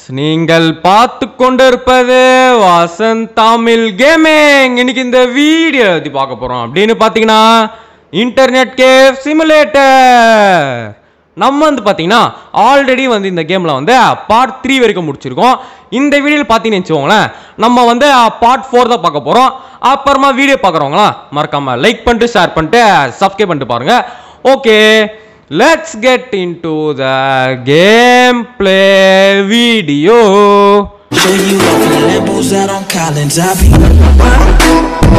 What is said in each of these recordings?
நீங்கள் பார்த்து கொண்டிருப்பது வாசன் தமிழ் கேமிங் இன்னைக்கு இந்த வீடியோ பத்தி பார்க்க போறோம் அப்படின்னு பார்த்தீங்கன்னா இன்டர்நெட் கேவ் சிமுலேட்டர் நம்ம வந்து பார்த்தீங்கன்னா ஆல்ரெடி வந்து இந்த கேமில் வந்து பார்ட் த்ரீ வரைக்கும் முடிச்சிருக்கோம் இந்த வீடியோவில் பார்த்தீங்கன்னு வச்சுக்கோங்களேன் நம்ம வந்து பார்ட் ஃபோர் தான் பார்க்க போகிறோம் அப்புறமா வீடியோ பார்க்குறவங்களா மறக்காம லைக் பண்ணிட்டு ஷேர் பண்ணிட்டு சப்ஸ்கிரைப் பண்ணிட்டு பாருங்க okay let's get into the game play video Show you off in the Lambos out on Collins. I be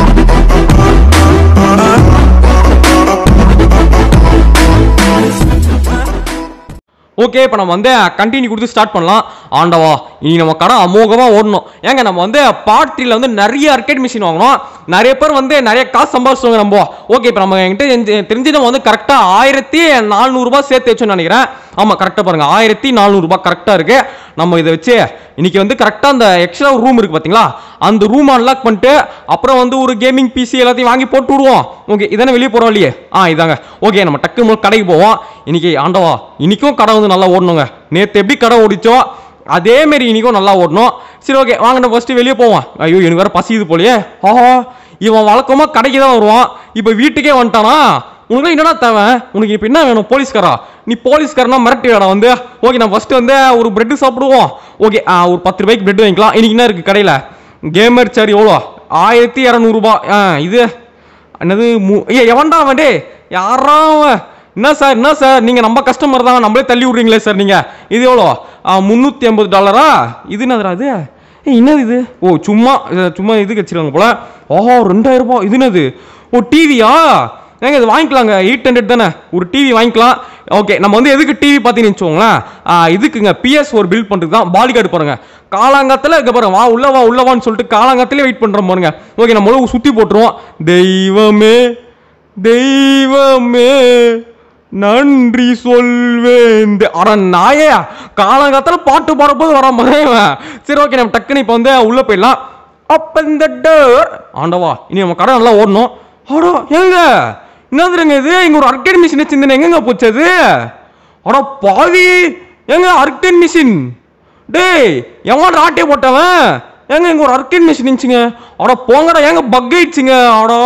okay இப்போ நம்ம வந்து கண்டினியூ கொடுத்து ஸ்டார்ட் பண்ணலாம் ஆண்டவா இனி நம்ம கடை அமோகமாக ஓடணும் ஏங்க நம்ம வந்து பார்ட் த்ரீல வந்து நிறைய அர்கேட் மிஷின் வாங்கணும் நிறைய பேர் வந்து நிறைய காசு சம்பாதிச்சுவாங்க நம்ம ஓகே இப்போ நம்ம என்கிட்ட தெரிஞ்சு- தெரிஞ்சு நம்ம வந்து கரெக்டாக ஆயிரத்தி நானூறுரூபா சேர்த்து வச்சோன்னு நினைக்கிறேன் ஆமாம் கரெக்டாக பாருங்க ஆயிரத்தி நானூறுரூபா கரெக்டாக இருக்கு நம்ம இதை வச்சு இன்னைக்கு வந்து கரெக்டாக அந்த எக்ஸ்ட்ரா ரூம் இருக்கு பார்த்தீங்களா அந்த ரூம் அன்லாக் பண்ணிட்டு அப்புறம் வந்து ஒரு கேமிங் பிசி எல்லாத்தையும் வாங்கி போட்டு விடுவோம் ஓகே இதானே வெளியே போகிறோம் இல்லையே ஆ இதாங்க ஓகே நம்ம டக்கு முதல்ல கடைக்கு போவோம் இன்னைக்கு ஆண்டவா இன்னைக்கும் கடை வந்து நல்லா ஓடணுங்க நேற்று எப்படி கடை ஓடிச்சோ அதே மாதிரி இன்னைக்கும் நல்லா ஓடணும் சரி ஓகே வாங்க நம்ம ஃபஸ்ட்டு வெளியே போவோம் ஐயோ எனக்கு வேற பசியுது போலயே ஆஹா இவன் வழக்கமாக கடைக்கு தான் வருவான் இப்போ வீட்டுக்கே வந்துட்டானா உனக்கு என்னடா தேவை உனக்கு இப்போ என்ன வேணும் போலீஸ்காரா நீ போலீஸ்காரனா மிரட்டிடா வந்து ஓகே நான் ஃபர்ஸ்ட் வந்து ஒரு பிரெட் சாப்பிடுவோம் ஓகே ஒரு பத்து ரூபாய்க்கு பிரெட் வாங்கிக்கலாம் இன்னைக்கு என்ன இருக்கு கடையில் கேமர் சார் எவ்வளோ ஆயிரத்தி இரநூறுபா ஆ இது என்னது மு ஏ எவன்டா அவன் டே யாரா அவன் என்ன சார் என்ன சார் நீங்கள் நம்ம கஸ்டமர் தான் நம்மளே தள்ளி விட்றீங்களே சார் நீங்கள் இது எவ்வளோ முந்நூற்றி ஐம்பது டாலரா இது என்னதுடா இது ஏய் என்னது இது ஓ சும்மா இது சும்மா இதுக்கு வச்சிருக்காங்க போல ஓஹோ ரெண்டாயிரம் ரூபாய் இது என்னது ஓ டிவியா ஏங்க இது வாங்கிக்கலாங்க எயிட் ஹண்ட்ரட் தானே ஒரு டிவி வாங்கிக்கலாம் ஓகே நம்ம வந்து எதுக்கு டிவி பார்த்தீங்கன்னு வச்சுக்கோங்களேன் ஆ, இதுக்குங்க பிஎஸ் ஒரு பில்ட் பண்ணுறது தான் பாடி கார்டு பாருங்க காலாங்கத்தில் இருக்க பாருங்க வா உள்ள வா உள்ள வான்னு சொல்லிட்டு காலாங்கத்திலே வெயிட் பண்ணுறோம் பாருங்க ஓகே நம்ம உள்ள சுற்றி போட்டுருவோம் தெய்வமே தெய்வமே நன்றி சொல்வேன் அட நாயே காலங்காத்தால பாட்டு பாடும்போது வர மறைவன் சரி ஓகே நம்ம டக்குன்னு இப்போ வந்து உள்ள போயிடலாம் அப்ப இந்த டோர் ஆண்டவா இனி நம்ம கடை நல்லா ஓடணும் ஆடா ஏங்க என்னதுங்க இது இங்க ஒரு அர்கேட் மிஷின் வச்சிருந்தேன் எங்கங்க போச்சு அது அட பாவி ஏங்க அர்கேட் மிஷின் டேய் எவன் ராட்டே போட்டவன் ஏங்க இங்க ஒரு அர்கேட் மிஷின் இருந்துச்சுங்க அட போங்கடா ஏங்க பக் ஆயிடுச்சுங்க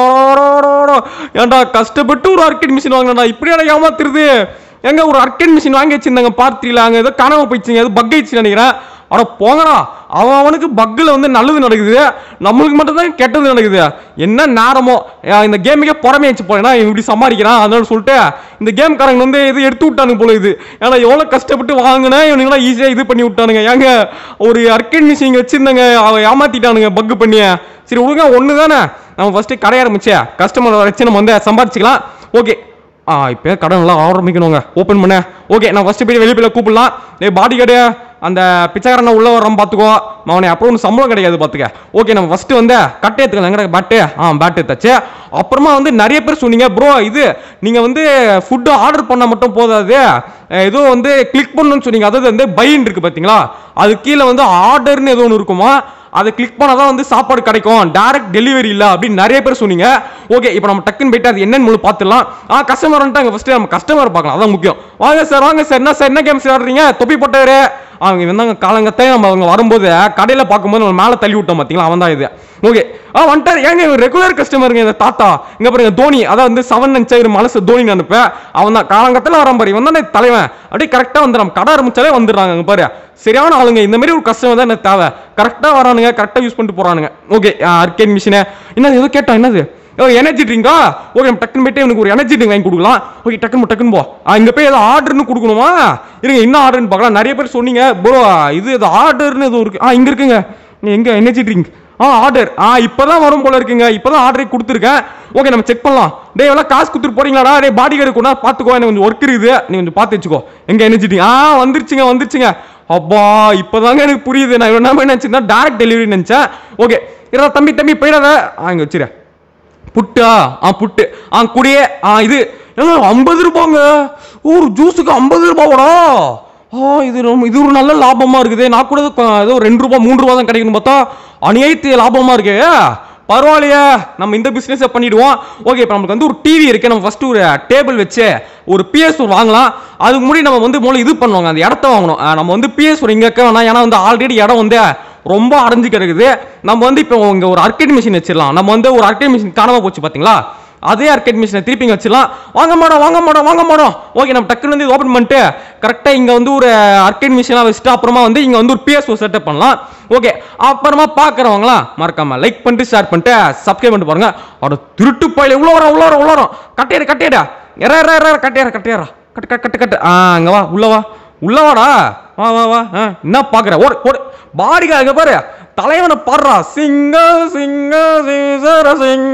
அடா ஏன்டா கஷ்டப்பட்டு ஒரு அர்கேட் மிஷின் வாங்கினடா இப்படியாடா ஏமாத்துறது ஏங்க ஒரு அர்கேட் மிஷின் வாங்கி வச்சிருந்தாங்க பார்த்தில அங்க ஏதோ காணாம போயிடுச்சுங்க அது பக் ஆயிடுச்சு நினைக்கிறேன் அட போங்கடா அவன் அவனுக்கு பக்கில் வந்து நல்லது நடக்குது நம்மளுக்கு மட்டும் தான் கெட்டது நடக்குது என்ன நேரமோ அஹ் இந்த கேமுக்கே புறமே வச்சு போறேன்னா இவன் இப்படி சமாளிக்கிறான் அதனால சொல்லிட்டு இந்த கேம்காரங்க வந்து இது எடுத்து விட்டானுங்க போல இது ஏன்னா எவ்வளோ கஷ்டப்பட்டு வாங்கினேன் இவனுங்களாம் ஈஸியாக இது பண்ணி விட்டானுங்க ஏங்க ஒரு அர்க்கன் மிஷின் வச்சிருந்தாங்க அவன் ஏமாத்திட்டானுங்க பக்கு பண்ணி சரி விடுங்க ஒன்று தானே நம்ம ஃபஸ்ட்டு கடை ஆரம்பிச்சே கஸ்டமர் வச்சு நம்ம வந்து சம்பாதிச்சுக்கலாம் ஓகே ஆ இப்போ கடை நல்லா ஆரம்பிக்கணுங்க ஓப்பன் பண்ண ஓகே நான் ஃபஸ்ட்டு போய் வெளியே போய் கூப்பிடலாம் டேய் பாடி கடை அந்த பிச்சைக்காரனை உள்ள வரான் பார்த்துக்கோ அவனை அப்புறம் ஒன்றும் சம்பளம் கிடையாது பார்த்துக்க ஓகே நம்ம ஃபஸ்ட்டு வந்து கட்டை எடுத்துக்கலாம் எங்கடா பேட்டு ஆ பேட் எடுத்தாச்சு அப்புறமா வந்து நிறைய பேர் சொன்னீங்க ப்ரோ இது நீங்கள் வந்து ஃபுட்டு ஆர்டர் பண்ணால் மட்டும் போதாது அஹ் ஏதோ வந்து கிளிக் பண்ணணும்னு சொன்னீங்க அதாவது வந்து பைன் இருக்கு பார்த்தீங்களா அது கீழே வந்து ஆர்டர்னு ஏதோ ஒன்று இருக்குமா அதை கிளிக் பண்ணால் தான் வந்து சாப்பாடு கிடைக்கும் டைரக்ட் டெலிவரி இல்லை அப்படின்னு நிறைய பேர் சொன்னீங்க ஓகே இப்போ நம்ம டக்குன்னு போயிட்டு அது என்னன்னு முழு பார்த்துடலாம் ஆ கஸ்டமர் வந்துட்டாங்க ஃபஸ்ட்டு நம்ம கஸ்டமர் பார்க்கலாம் அதான் முக்கியம் வாங்க சார் வாங்க சார் என்ன சார் என்ன கேம் சார் ஆடுறீங்க தொப்பி போட்டவரு அவங்க வந்தாங்க காலங்கத்தை நம்ம அவங்க வரும்போது கடையில் பார்க்கும்போது நம்ம மேலே தள்ளி விட்டோம் பார்த்தீங்களா அவன் தான் இது ஓகே ஆ வந்துட்டார் ஏங்க ரெகுலர் கஸ்டமருங்க இந்த தாத்தா இங்க பாருங்க தோனி அதான் வந்து செவன் நினச்சா இவர் மனசு தோனி அனுப்பேன் அவன் தான் காலங்கத்தில் வரான் பாரு இவன் தானே தலைவன் அப்படியே கரெக்டாக வந்து நம்ம கடை ஆரம்பிச்சாலே வந்துடுறாங்க இங்க பாரு சரியான ஆளுங்க இந்த மாதிரி ஒரு கஸ்டமர் தான் எனக்கு தேவை கரெக்டாக வரானுங்க கரெக்டாக யூஸ் பண்ணிட்டு போறானுங்க ஓகே அர்கேன் மிஷினு என்னது ஏதோ கேட்டான் என்னது ஓ எனர்ஜி ட்ரிங்கா ஓகே நம்ம டக்குன்னு போயிட்டு எனக்கு ஒரு எனர்ஜி ட்ரிங்க் வாங்கி கொடுக்கலாம் ஓகே டக்குன்னு டக்குன்னு போ ஆ, இங்க போய் ஏதோ ஆர்டர்னு கொடுக்கணுமா இருங்க என்ன ஆர்டர்னு பார்க்கலாம் நிறைய பேர் சொன்னீங்க ப்ரோ இது ஏதோ ஆர்டர்னு ஏதோ இருக்கு ஆ இங்க இருக்குங்க எங்க எனர்ஜி ட்ரிங்க் ஆ ஆர்டர் ஆ இப்பதான் வரும் போல இருக்குங்க இப்பதான் ஆர்டரே கொடுத்துருக்கேன் ஓகே நம்ம செக் பண்ணலாம் டேய் எவ்வளோ காசு கொடுத்துட்டு போறீங்களாடா டேய் பாடி கார்டு கொண்டா பார்த்துக்கோ எனக்கு கொஞ்சம் ஒர்க் இருக்குது நீ கொஞ்சம் பார்த்து வச்சுக்கோ எங்க எனர்ஜி ட்ரிங்க் ஆ வந்துருச்சுங்க வந்துருச்சுங்க அப்பா இப்போதாங்க எனக்கு புரியுது நான் என்ன நினச்சிருந்தா டேரக்ட் டெலிவரி நினச்சேன் ஓகே இதா தம்பி தம்பி போயிடாத ஆ இங்கே வச்சிரு புட்டா ஆ புட்டு ஆ குடியே ஆ இது ஐம்பது ரூபாங்க ஒரு ஜூஸுக்கு ஐம்பது ரூபாவோடா ஆ இது ரொம்ப இது ஒரு நல்ல லாபமா இருக்குது நான் கூட ஏதோ கொ- ஏதோ ரெண்டு ரூபா மூணு ரூபா தான் கிடைக்குன்னு பார்த்தா அநியாயத்து லாபமா இருக்கு பரவாயில்லையே நம்ம இந்த பிஸ்னஸை பண்ணிடுவோம் ஓகே இப்போ நமக்கு வந்து ஒரு டிவி இருக்கு நம்ம ஃபர்ஸ்ட் ஒரு டேபிள் வச்சு ஒரு பிஎஸ் ஒரு வாங்கலாம் அதுக்கு முன்னாடி நம்ம வந்து முதல்ல இது பண்ணுவாங்க அந்த இடத்த வாங்கணும் அஹ் நம்ம வந்து பிஎஸ் ஒரு இங்கே வேணாம் ஏன்னா வந்து ஆல்ரெடி இடம் வந்து ரொம்ப அடைஞ்சு கிடக்குது நம்ம வந்து இப்போ இங்கே ஒரு அர்க்கெட் மிஷின் வச்சிடலாம் நம்ம வந்து ஒரு அர்க்கெட் மிஷின் காணாம போச்சு பார்த்தீங்களா அதே அர்க்கெட் மிஷினை திருப்பி இங்க வச்சிடலாம் வாங்க மாட்டோம் வாங்க மாட்டோம் வாங்க மாட்டோம் ஓகே நம்ம டக்குன்னு வந்து ஓப்பன் பண்ணிட்டு கரெக்டாக இங்கே வந்து ஒரு அர்க்கெட் மிஷினாக வச்சுட்டு அப்புறமா வந்து இங்கே வந்து ஒரு பிஎஸ் செட்டப் பண்ணலாம் ஓகே அப்புறமா பார்க்குறவங்களாம் மறக்காம லைக் பண்ணிட்டு ஷேர் பண்ணிட்டு சப்ஸ்கிரைப் பண்ணிட்டு பாருங்க அவரோட திருட்டு பயில உள்ள வரோம் உள்ள வரோம் உள்ள வரோம் கட்டையரு கட்டையடா எற எற எற கட்டையரா கட்டையரா கட்டு கட்டு கட்டு கட்டு ஆ அங்கே வா உள்ள வா உள்ள வாடா வா வா வா ஆ என்ன பார்க்குற ஓடு ஓடு பாடிகா இங்கே பாரு தலைவனை பாடுறா சிங்க சிங்க சீசர சிங்க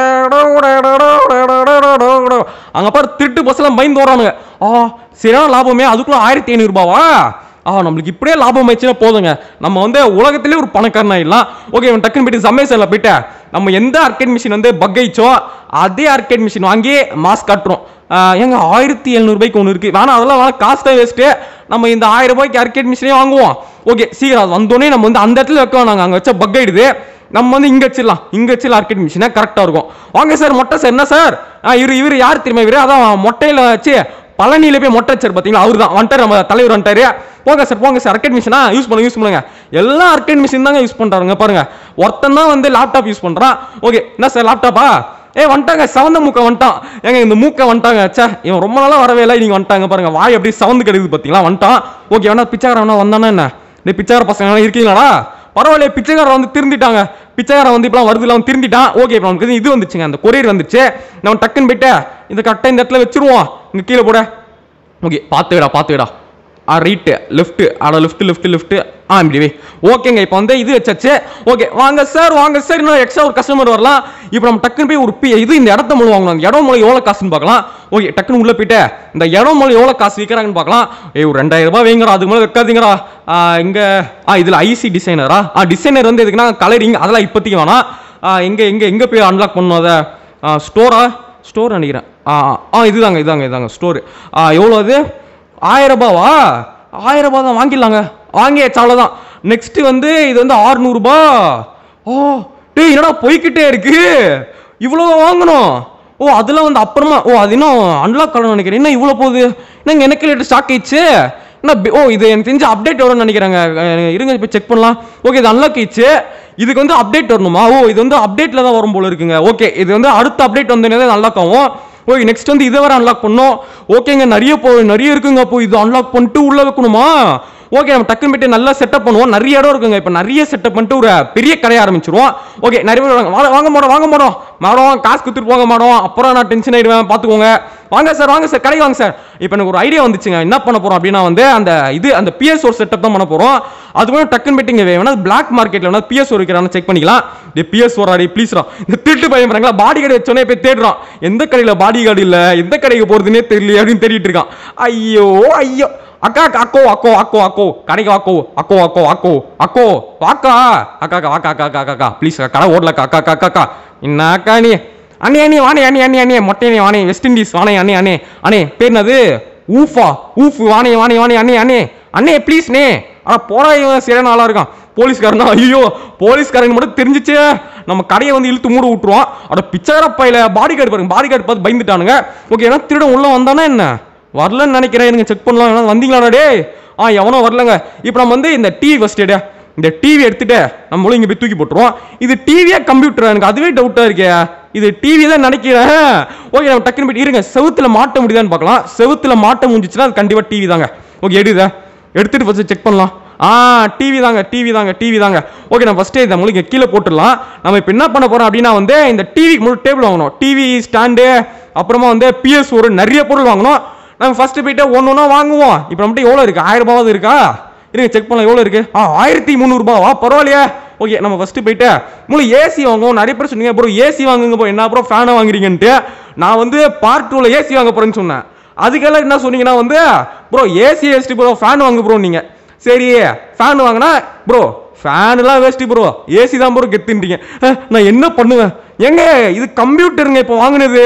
அங்க பாரு திருட்டு பஸ் எல்லாம் பயந்து வரானுங்க ஆ சரியான லாபமே அதுக்குள்ள ஆயிரத்தி ஐநூறு ரூபாவா ஆ நம்மளுக்கு இப்படியே லாபம் ஆயிடுச்சுன்னா போதுங்க நம்ம வந்து உலகத்திலே ஒரு பணக்காரன் ஆயிடலாம் ஓகே இவன் டக்குன்னு போயிட்டு சமேசனில் போயிட்டு நம்ம எந்த அர்க்கெட் மிஷின் வந்து பக் ஆயிச்சோ அதே அர்க்கெட் மிஷின் வாங்கி மாஸ்க் காட்டுறோம் ஆ, ஏங்க ஆயிரத்தி எழுநூறுபாய்க்கு ஒன்று இருக்கு வேணாம் அதெல்லாம் வேணாம் காசு தான் வேஸ்ட்டு நம்ம இந்த ஆயிரம் ரூபாய்க்கு அர்க்கெட் மிஷினே வாங்குவோம் ஓகே சீக்கிரம் அது வந்தோடனே நம்ம வந்து அந்த இடத்துல வைக்க வேணாங்க அங்கே வச்சா பக் ஆயிடுது நம்ம வந்து இங்க வச்சிடலாம் இங்க வச்சிடலாம் அர்க்கெட் மிஷினா கரெக்டாக இருக்கும் வாங்க சார் மொட்டை சார் என்ன சார் இவர் இவர் யார் தெரியுமா இவர் அதான் மொட்டையில வச்சு பழனியில போய் மொட்டை வச்சார் பார்த்தீங்களா அவர் தான் வந்துட்டார் நம்ம தலைவர் வந்துட்டாரு போங்க சார் போங்க சார் அர்க்கெட் மிஷினா யூஸ் பண்ணுங்க யூஸ் பண்ணுங்க எல்லா அர்க்கெட் மிஷின் தாங்க யூஸ் பண்றாங்க பாருங்க ஒருத்தன் தான் வந்து லேப்டாப் யூஸ் பண்றான் ஓகே என்ன சார் லேப்டாப்பா ஏ வந்துட்டாங்க சவந்த மூக்க வந்துட்டான் ஏங்க இந்த மூக்க வந்துட்டாங்க ச்சே இவன் ரொம்ப நாளா வரவே இல்லை நீங்க வந்துட்டாங்க பாருங்க வாய் அப்படியே சவந்து கிடைக்குது பார்த்தீங்களா வந்துட்டான் ஓகே வேணா பிச்சைக்காரன் வேணா வந்தானா என்ன இந்த பிச்சைக்கார பசங்க எல்லாம் இருக்கீங்களாடா பரவாயில்லையே பிச்சைக்காரன் வந்து திருந்திட்டாங்க பிச்சைக்காரன் வந்து இப்பலாம் வருதுல அவன் திருந்திட்டான் ஓகே இப்போ நமக்கு இது வந்துச்சுங்க அந்த கொரியர் வந்துச்சு நம்ம டக்குன்னு போயிட்டு இந்த கரெக்டாக இந்த இடத்துல வச்சிருவோம் இங்க கீழே போட ஓகே பார்த்துடா பார்த்துடா ஆ ரைட்டு லெஃப்ட்டு ஆட லெஃப்ட் லெஃப்ட் லெஃப்ட் ஆ இப்படி வை ஓகேங்க இப்போ வந்து இது வச்சாச்சு ஓகே வாங்க சார் வாங்க சார் இன்னும் எக்ஸ்ட்ரா ஒரு கஸ்டமர் வரலாம் இப்போ நம்ம டக்குன்னு போய் ஒரு பி- இது இந்த இடத்த மூலம் வாங்கணும் அந்த இடம் மூலம் எவ்வளோ காசுன்னு பார்க்கலாம் ஓகே டக்குன்னு உள்ள போயிட்டு இந்த இடம் மூலம் எவ்வளோ காசு விற்கிறாங்கன்னு பார்க்கலாம் ஏய் ஒரு ரெண்டாயிரம் ரூபாய் வைங்கடா அதுக்கு மேலே வைக்காதீங்கடா ஆ, இங்க ஆ இதில் ஐசி டிசைனரா ஆ டிசைனர் வந்து எதுக்குன்னா கலரிங் அதெல்லாம் இப்போதைக்கு வேணாம் ஆ, எங்க எங்க எங்க போய் அன்லாக் பண்ணணும் அதை ஸ்டோரா ஸ்டோர் நினைக்கிறேன் ஆ ஆ இதுதாங்க இதாங்க இதாங்க ஸ்டோர் ஆ எவ்வளோ அது ஆயிரம் ரூபாவா ஆயிரம் ரூபாய் தான் வாங்கிடலாங்க வாங்கியாச்சு அவ்வளோதான் நெக்ஸ்ட் வந்து இது வந்து 600 ரூபாய் ஓ டேய் என்னடா போய்க்கிட்டே இருக்கு இவ்வளோ வாங்கணும் ஓ அதெல்லாம் வந்து அப்புறமா ஓ அது இன்னும் அன்லாக் பண்ணணும்னு நினைக்கிறேன் என்ன இவ்வளோ போகுது என்னங்க எனக்கு லேட்டு ஸ்டாக் ஆயிடுச்சு என்ன பி- ஓ இது எனக்கு தெரிஞ்சு அப்டேட் வரும்னு நினைக்கிறாங்க அஹ் இருங்க இப்போ செக் பண்ணலாம் ஓகே இது அன்லாக் ஆயிடுச்சு இதுக்கு வந்து அப்டேட் வரணுமா ஓ இது வந்து அப்டேட்ல தான் வரும் போல இருக்குங்க ஓகே இது வந்து அடுத்த அப்டேட் வந்தோடனே தான் அன்லாக் ஆகும் ஓகே நெக்ஸ்ட் வந்து இதை வேற அன்லாக் பண்ணோம் ஓகேங்க நிறைய போ நிறைய இருக்குங்க அப்போ இது அன்லாக் பண்ணிட்டு உள்ள வைக்கணுமா ஓகே நம்ம டக்குன்னு போயிட்டு நல்லா செட்டப் பண்ணுவோம் நிறைய இடம் இருக்குங்க இப்போ நிறைய செட்டப் பண்ணிட்டு ஒரு பெரிய கடையை ஆரம்பிச்சிருவோம் ஓகே நிறைய பேர் வருவாங்க. வாங்க வாங்க மாட்டோம் வாங்க மாட்டோம் மேடம் காசு கொடுத்துட்டு போங்க மாட்டோம் அப்புறம் நான் டென்ஷன் ஆயிடுவேன் பார்த்துக்கோங்க வாங்க சார் வாங்க சார் கடைக்கு வாங்க சார் இப்போ எனக்கு ஒரு ஐடியா வந்துச்சுங்க என்ன பண்ண போறோம் அப்படின்னா வந்து அந்த இது அந்த பிஎஸ் ஒரு செட்டப் தான் பண்ண போறோம் அது கூட டக்குன்னு போயிட்டு இங்கே வேணா பிளாக் மார்க்கெட்ல வேணா பிஎஸ் இருக்கிறான்னு செக் பண்ணிக்கலாம் இந்த பிஎஸ் வராடி ப்ளீஸ்ரா இந்த திருட்டு பையன் பாருங்களா பாடி கார்டு வச்சோன்னே போய் தேடுறான் எந்த கடையில் பாடி கார்டு இல்லை எந்த கடைக்கு போறதுன்னே தெரியல அப்படின்னு தேடிட்டு இருக்கான் ஐயோ ஐயோ அக்கா அக்கா, அக்கோ அக்கோ அக்கோ அக்கோ கடைக்கு வாக்கோ அக்கோ அக்கோ அக்கோ அக்கோ வாக்கா அக்கா அக்கா வாக்கா அக்கா அக்கா அக்கா ப்ளீஸ் கடை ஓடலக்கா அக்கா அக்கா அக்கா அக்கா என்ன அக்கா நீ அண்ணே அண்ணே வாணே அண்ணே அண்ணே அண்ணே மொட்டை அண்ணே வாணே வெஸ்ட் இண்டீஸ் வாணே அண்ணே அண்ணே அண்ணே பேர் என்னது ஊஃபா ஊஃப் வாணே வாணே வாணே அண்ணே அண்ணே அண்ணே ப்ளீஸ் நே ஆனா போடா இவன் சரியான ஆளா இருக்கான் போலீஸ்காரனா ஐயோ போலீஸ்காரங்க மட்டும் தெரிஞ்சிச்சு நம்ம கடையை வந்து இழுத்து மூட விட்டுருவோம் அட பிச்சைக்கார பையில பாடி கார்டு பாருங்க பாடி கார்டு பார்த்து பயந்துட்டானுங்க ஓகே ஏன்னா திருடன் உள்ள வந்தானா என்ன வரலன்னு நினைக்கிறேன் எனக்கு செக் பண்ணலாம் ஏன்னா வந்தீங்களாடா டேய் ஆ எவனோ வரலங்க இப்போ நம்ம வந்து இந்த டிவி ஃபர்ஸ்ட் டே இந்த டிவி எடுத்துட்டு நம்மளும் இங்கே போய் தூக்கி போட்டுருவோம் இது டிவியா கம்ப்யூட்டர் எனக்கு அதுவே டவுட்டாக இருக்கே இது டிவி தான் நினைக்கிறேன் ஓகே நம்ம டக்குன்னு போயிட்டு இருங்க செவுத்துல மாட்ட முடியுதான்னு பார்க்கலாம் செவுத்துல மாட்ட முடிஞ்சிச்சுன்னா அது கண்டிப்பாக டிவி தாங்க ஓகே எடுதா எடுத்துட்டு ஃபர்ஸ்ட் செக் பண்ணலாம் ஆ டிவி தாங்க டிவி தாங்க டிவி தாங்க ஓகே நான் ஃபஸ்ட்டே இதை உங்களுக்கு கீழே போட்டுடலாம் நம்ம இப்போ என்ன பண்ண போறோம் அப்படின்னா வந்து இந்த டிவிக்கு முழு டேபிள் வாங்கணும் டிவி ஸ்டாண்டு அப்புறமா வந்து பிஎஸ் ஒரு நிறைய பொருள் வாங்கணும் நம்ம ஃபர்ஸ்ட் போயிட்டு ஒன்று ஒன்றா வாங்குவோம் இப்போ நம்மகிட்ட எவ்வளோ இருக்கு ஆயிரம் ரூபாவது இருக்கா இருங்க செக் பண்ணலாம் எவ்வளோ இருக்கு ஆ ஆயிரத்தி முந்நூறுபாவா பரவாயில்லையே ஓகே நம்ம ஃபர்ஸ்ட் போயிட்டு மூணு ஏசி வாங்குவோம் நிறைய பேர் சொன்னீங்க ப்ரோ ஏசி வாங்குங்க ப்ரோ என்ன ப்ரோ ஃபேனை வாங்குறீங்கன்ட்டு நான் வந்து பார்ட் டூவில் ஏசி வாங்க போறேன்னு சொன்னேன் அதுக்கெல்லாம் என்ன சொன்னீங்கன்னா வந்து bro AC waste bro fan வாங்கு ப்ரோ நீங்க சரி ஃபேன் வாங்கினா ப்ரோ ஃபேனுலாம் வேஸ்ட் ப்ரோ ஏசி தான் ப்ரோ கெத்துன்றீங்க அஹ், நான் என்ன பண்ணுவேன் எங்க இது கம்ப்யூட்டருங்க இப்போ வாங்கினது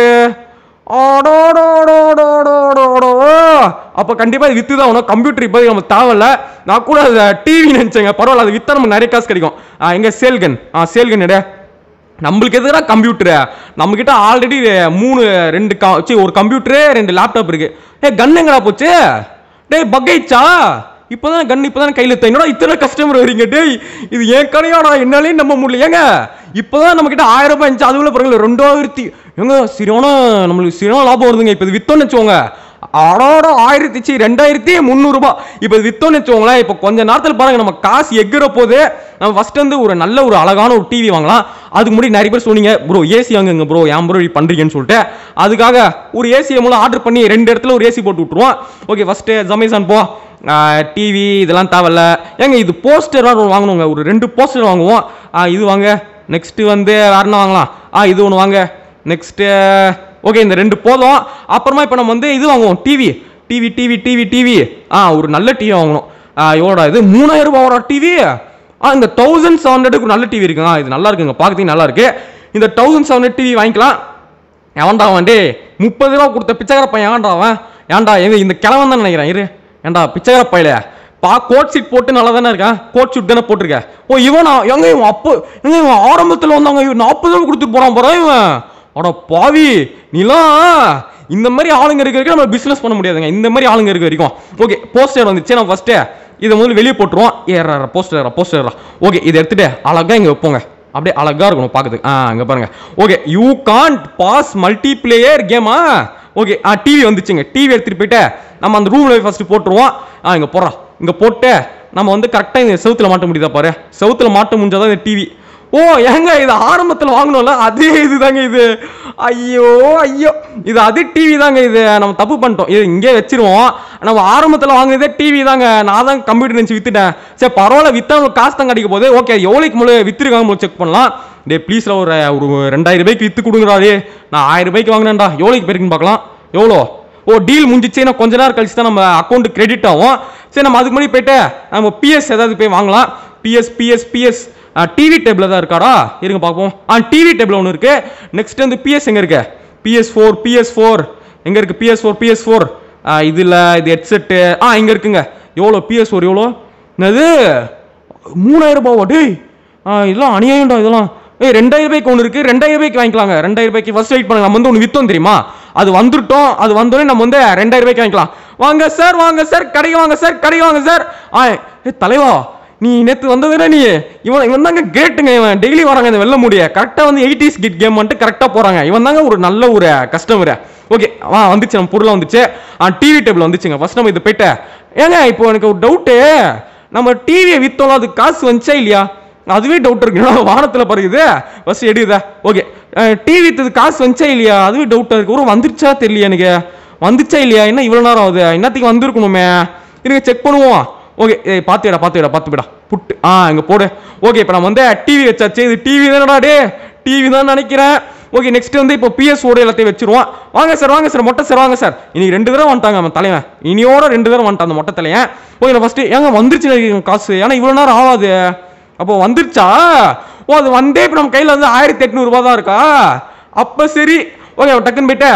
ஆடோடோடோடோடோடோ. அப்ப கண்டிப்பா இது வித்து தான் ஆகணும் கம்ப்யூட்டர் இப்போ நம்ம தேவையில்ல நான் கூட அதை டிவி நினைச்சேங்க பரவாயில்ல அது வித்தா நமக்கு நிறைய காசு கிடைக்கும் ஆ, எங்க சேல்கன் ஆ சேல்கன் எடு நம்மளுக்கு எதுக்குடா கம்ப்யூட்டரு நம்மக்கிட்ட ஆல்ரெடி மூணு ரெண்டு க ச்சீ, ஒரு கம்ப்யூட்டரு ரெண்டு லேப்டாப் இருக்கு ஏ கன் எங்கடா போச்சு டேய் பக்கைச்சா இப்போதான் கன் இப்போதான் கையில் எடுத்தேன் என்னடா இத்தனை கஸ்டமர் வரீங்க டேய் இது ஏன் கடையாடா என்னாலையும் நம்ப முடியல ஏங்க இப்போதான் நம்ம கிட்ட ஆயிரம் ரூபாய் இருந்துச்சு அதுக்குள்ள பாருங்க ரெண்டாயிரத்தி ஏங்க சரியான நம்மளுக்கு சரியான லாபம் வருதுங்க இப்போ இது வித்தோன்னு வச்சுக்கோங்க அடோட ஆயிரத்தி சி ரெண்டாயிரத்தி முந்நூறுபா இப்போ இது வித்தோன்னு வச்சுக்கோங்களேன் இப்போ கொஞ்ச நேரத்தில் பாருங்க நம்ம காசு எகிற போது நம்ம ஃபர்ஸ்ட் வந்து ஒரு நல்ல ஒரு அழகான ஒரு டிவி வாங்கலாம் அதுக்கு முன்னாடி நிறைய பேர் சொன்னீங்க ப்ரோ ஏசி வாங்குங்க ப்ரோ ஏன் ப்ரோ இப்படி பண்றீங்கன்னு சொல்லிட்டு அதுக்காக ஒரு ஏசியை மூலம் ஆர்டர் பண்ணி ரெண்டு இடத்துல ஒரு ஏசி போட்டு விட்ருவோம் ஓகே ஃபர்ஸ்ட்டு ஜமேசான் போ டிவி இதெல்லாம் தேவையில்ல ஏங்க இது போஸ்டர் வாங்கணுங்க ஒரு ரெண்டு போஸ்டர் வாங்குவோம் ஆ, இது வாங்க நெக்ஸ்ட் வந்து வேற என்ன வாங்கலாம் ஆ இது ஒன்று வாங்க நெக்ஸ்ட்டு ஓகே இந்த ரெண்டு போதும் அப்புறமா இப்போ நம்ம வந்து இது வாங்குவோம் TV TV TV TV TV ஆ ஒரு நல்ல டிவி வாங்கணும் ஆ, எவ்வளோடா இது மூணாயிரம் ரூபாவோட டிவி ஆ இந்த தௌசண்ட் செவன் ஹண்ட்ரடுக்கு நல்ல டிவி இருக்குங்க இது நல்லா இருக்குங்க பார்க்கறதுக்கு நல்லா இருக்கு இந்த தௌசண்ட் செவன் ஹண்ட்ரட் டிவி வாங்கிக்கலாம் எவன்டா அவன் டே முப்பது ரூபா கொடுத்த பிச்சைக்கார பையன் ஏன்டா அவன் ஏன்டா எங்க இந்த கிழவன் தான் நினைக்கிறேன் இரு ஏன்டா பிச்சைக்கார பையல பா கோட் சீட் போட்டு நல்லா தானே இருக்கான் கோட் சூட் தானே போட்டிருக்க ஓ இவனா எங்க இவன் அப்போ எங்க இவன் ஆரம்பத்தில் வந்தாங்க இவன் நாற்பது ரூபா கொடுத்துட்டு போறான் போறான் இவன் அட பாவி நீலாம் இந்த மாதிரி ஆளுங்க இருக்க வரைக்கும் நம்ம பிசினஸ் பண்ண முடியாதுங்க இந்த மாதிரி ஆளுங்க இருக்க வரைக்கும் ஓகே போஸ்டர் வந்துச்சு நான் ஃபர்ஸ்ட்டு இதை முதல்ல வெளியே போட்டுருவோம் ஏறா போஸ்டர் போஸ்டர் ஓகே இதை எடுத்துட்டு அழகா இங்க வைப்போங்க அப்படியே அழகா இருக்கணும் பார்க்கறதுக்கு ஆ இங்க பாருங்க okay you can't pass multiplayer கேமா ஓகே ஆ டிவி வந்துச்சுங்க டிவி எடுத்துட்டு போயிட்டு நம்ம அந்த ரூம்ல ஃபர்ஸ்ட் போட்டுருவோம் ஆ இங்க போடுறோம் இங்க போட்டு நம்ம வந்து கரெக்டாக இந்த செவுத்துல மாட்ட முடியுதா பாரு செவுத்துல மாட்ட முடிஞ்சாதான் இந்த டிவி ஓ ஏங்க இது ஆரம்பத்தில் வாங்கணும்ல அதே இதுதாங்க இது ஐயோ ஐயோ இது அது டிவி தாங்க இது நம்ம தப்பு பண்ணிட்டோம் இது இங்கே வச்சிருவோம் நம்ம ஆரம்பத்தில் வாங்கினதே டிவி தாங்க நான் தான் கம்ப்யூட்டர் நினச்சி வித்துட்டேன் சரி பரவாயில்ல வித்தா உங்களுக்கு காசு தான் கிடைக்க போகுது ஓகே எவ்வளோக்கு முழு வித்துருக்காங்க செக் பண்ணலாம் டே ப்ளீஸ்ல ஒரு ஒரு ரெண்டாயிரம் ரூபாய்க்கு வித்து கொடுங்கடா டே நான் ஆயிரம் ரூபாய்க்கு வாங்கினேன்டா எவ்வளோக்கு போயிருக்குன்னு பார்க்கலாம் எவ்வளோ ஓ டீல் முடிஞ்சிச்சு நான் கொஞ்ச நேரம் கழிச்சு தான் நம்ம அக்கௌண்ட் கிரெடிட் ஆகும் சரி நம்ம அதுக்கு முன்னாடி போயிட்டு நம்ம பிஎஸ் ஏதாவது போய் வாங்கலாம் PS PS PS TV table தான் இருக்காடா இருங்க பார்ப்போம் ஆ டிவி டேபிள் ஒன்று இருக்கு நெக்ஸ்ட் வந்து பிஎஸ் எங்க இருக்கு பிஎஸ் ஃபோர் பிஎஸ் ஃபோர் எங்க இருக்கு பிஎஸ் ஃபோர் பிஎஸ் ஃபோர் இதில் இது ஹெட்செட்டு ஆ இங்க இருக்குங்க எவ்வளோ பிஎஸ் ஃபோர் எவ்வளோ என்னது மூணாயிரம் ரூபாவா டேய் ஆ இதெல்லாம் அநியாயம்டா இதெல்லாம் ஏய் ரெண்டாயிரம் ரூபாய்க்கு ஒன்று இருக்கு ரெண்டாயிரம் ரூபாய்க்கு வாங்கிக்கலாங்க ரெண்டாயிரம் ரூபாய்க்கு ஃபர்ஸ்ட் வெயிட் பண்ணுங்க நம்ம வந்து ஒன்று வித்தோம் தெரியுமா அது வந்துட்டோம் அது வந்தோடனே நம்ம வந்து ரெண்டாயிரம் ரூபாய்க்கு வாங்கிக்கலாம் வாங்க சார் வாங்க சார் கடைக்கு வாங்க சார் கடைக்கு வாங்க சார் ஆ ஏ தலைவா நீ நேற்று வந்ததுனா நீ இவன் இவன் தாங்க கிரேட்டுங்க இவன் டெய்லி வராங்க இந்த வெள்ள முடிய கரெக்டாக வந்து எயிட்டிஸ் கிட் கேம் வந்துட்டு கரெக்டாக போகிறாங்க இவன் தாங்க ஒரு நல்ல ஒரு கஸ்டமர் ஓகே வா வந்துச்சு நம்ம பொருளாக வந்துச்சு ஆ டிவி டேபிள் வந்துச்சுங்க ஃபர்ஸ்ட் நம்ம இது போயிட்டு ஏங்க இப்போ எனக்கு ஒரு டவுட்டு நம்ம டிவியை வித்தோம் அதுக்கு காசு வந்துச்சா இல்லையா அதுவே டவுட் இருக்கு என்னடா வானத்தில் பறகுது ஃபர்ஸ்ட் எடுக்குதா ஓகே டிவி வித்தது காசு வந்துச்சா இல்லையா அதுவே டவுட்டாக இருக்கு ஒரு வந்துருச்சா தெரியல எனக்கு வந்துச்சா இல்லையா என்ன இவ்வளோ நேரம் ஆகுது இன்னத்துக்கு வந்திருக்கணுமே இருங்க செக் பண்ணுவோம் ஓகே ஏய் பார்த்துடா பார்த்துடா பார்த்து போய்டா புட்டு ஆ இங்கே போடு ஓகே இப்போ நம்ம வந்து டிவி வச்சாச்சு இது டிவி தானடா டே டிவி தான் நினைக்கிறேன் ஓகே நெக்ஸ்ட் வந்து இப்போ பிஎஸ் ஓட எல்லாத்தையும் வச்சிருவோம் வாங்க சார் வாங்க சார் மொட்டை சார் வாங்க சார் இன்னைக்கு ரெண்டு தடவை வந்துட்டாங்க அவன் தலைவன் இனியோட ரெண்டு தடவை வந்துட்டான் அந்த மொட்டை தலையன் ஓகே நான் ஃபஸ்ட்டு ஏங்க வந்துருச்சு நினைக்கிறேன் காசு ஏன்னா இவ்வளோ நேரம் ஆகாது அப்போ வந்துருச்சா ஓ அது வந்தே இப்போ நம்ம கையில் வந்து ஆயிரத்தி எட்நூறுபா தான் இருக்கா அப்போ சரி ஓகே டக்குன்னு போயிட்டு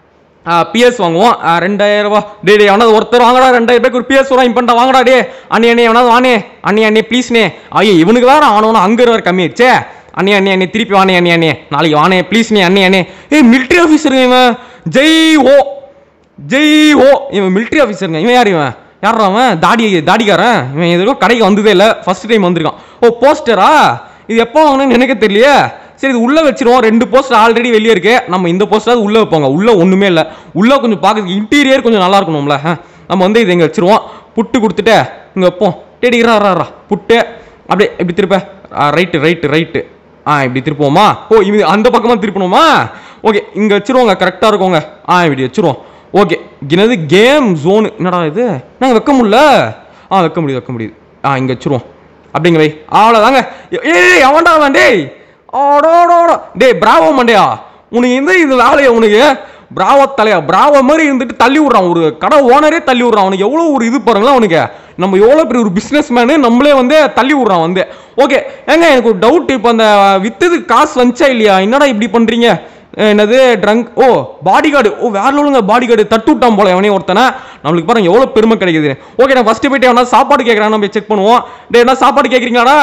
பிஎஸ் வாங்குவோம் ஆ, ரெண்டாயிரம் ரூபா டே டே எவனாவது ஒருத்தர் வாங்கடா ரெண்டாயிரம் ரூபாய்க்கு ஒரு பிஎஸ் வாங்கி பண்ணிட்டா வாங்கடா டே அண்ணி அண்ணி எவனாவது வானே அண்ணி அண்ணி ப்ளீஸ்னே ஐயோ இவனுக்கு வேற ஆனவனா அங்கே வேறு கம்மியாச்சே அண்ணி அண்ணி அண்ணி திருப்பி வானே அண்ணி அண்ணி நாளைக்கு வானே ப்ளீஸ்னே அண்ணி அண்ணி ஏய் மிலிட்ரி ஆஃபீஸருங்க இவன் ஜெய் ஓ ஜெய் ஓ இவன் மிலிட்ரி ஆஃபீஸருங்க இவன் யார் இவன் யாரா அவன் தாடி தாடிக்காரன் இவன் எதுக்கோ கடைக்கு வந்ததே இல்லை ஃபர்ஸ்ட் டைம் வந்திருக்கான் ஓ போஸ்டரா இது எப்போ வாங்கணும்னு எனக்கு தெரியலையே சரி இது உள்ள வச்சிருவோம் ரெண்டு போஸ்டர் ஆல்ரெடி வெளியே இருக்கு நம்ம இந்த போஸ்டர் உள்ள வைப்போங்க உள்ள ஒண்ணுமே இல்லை உள்ள கொஞ்சம் பார்க்கறதுக்கு இன்டீரியர் கொஞ்சம் நல்லா இருக்கணும்ல ஆ. நம்ம வந்து இதை இங்க வச்சிருவோம் புட்டு கொடுத்துட்டு இங்க வைப்போம் டேடி ரா ரா ரா புட்டு அப்படியே இப்படி திருப்ப ரைட்டு ரைட்டு ரைட்டு ஆ இப்படி திருப்புவோமா ஓ இது அந்த பக்கமா திருப்பணுமா ஓகே இங்க வச்சிருவோங்க கரெக்டா இருக்குங்க ஆ இப்படி வச்சிருவோம் ஓகே என்னது கேம் ஜோனு என்னடா இது நாங்க வைக்க முடியல ஆ வைக்க முடியுது வைக்க முடியுது ஆ இங்க வச்சிருவோம் அப்படிங்க வை அவ்வளோதாங்க ஏய் எவன்டா அவன் டேய் ஓடோடோடோ டேய் பிராவோ மண்டையா உனக்கு இந்த இது வேலையா உனக்கு பிராவோ தலையா பிராவோ மாதிரி இருந்துட்டு தள்ளி விட்றான் ஒரு கடை ஓனரே தள்ளி விட்றான் அவனுக்கு எவ்வளோ ஒரு இது பாருங்களா அவனுக்கு நம்ம எவ்வளோ பெரிய ஒரு பிஸ்னஸ் மேனு நம்மளே வந்து தள்ளி விட்றான் வந்து ஓகே ஏங்க எனக்கு ஒரு டவுட் இப்போ அந்த வித்ததுக்கு காசு வந்துச்சா இல்லையா என்னடா இப்படி பண்ணுறீங்க என்னது ட்ரங்க் ஓ பாடி கார்டு ஓ வேற லெவலுங்க பாடி கார்டு தட்டு விட்டான் போல எவனே ஒருத்தனை நம்மளுக்கு பாருங்க எவ்வளோ பெருமை கிடைக்குது ஓகே நான் ஃபர்ஸ்ட் போயிட்டு எவனா சாப்பாடு கேட்குறான் நம்ம செக் பண்ணுவோம் டே என்ன சாப்பாடு கேட்குறீங்களாடா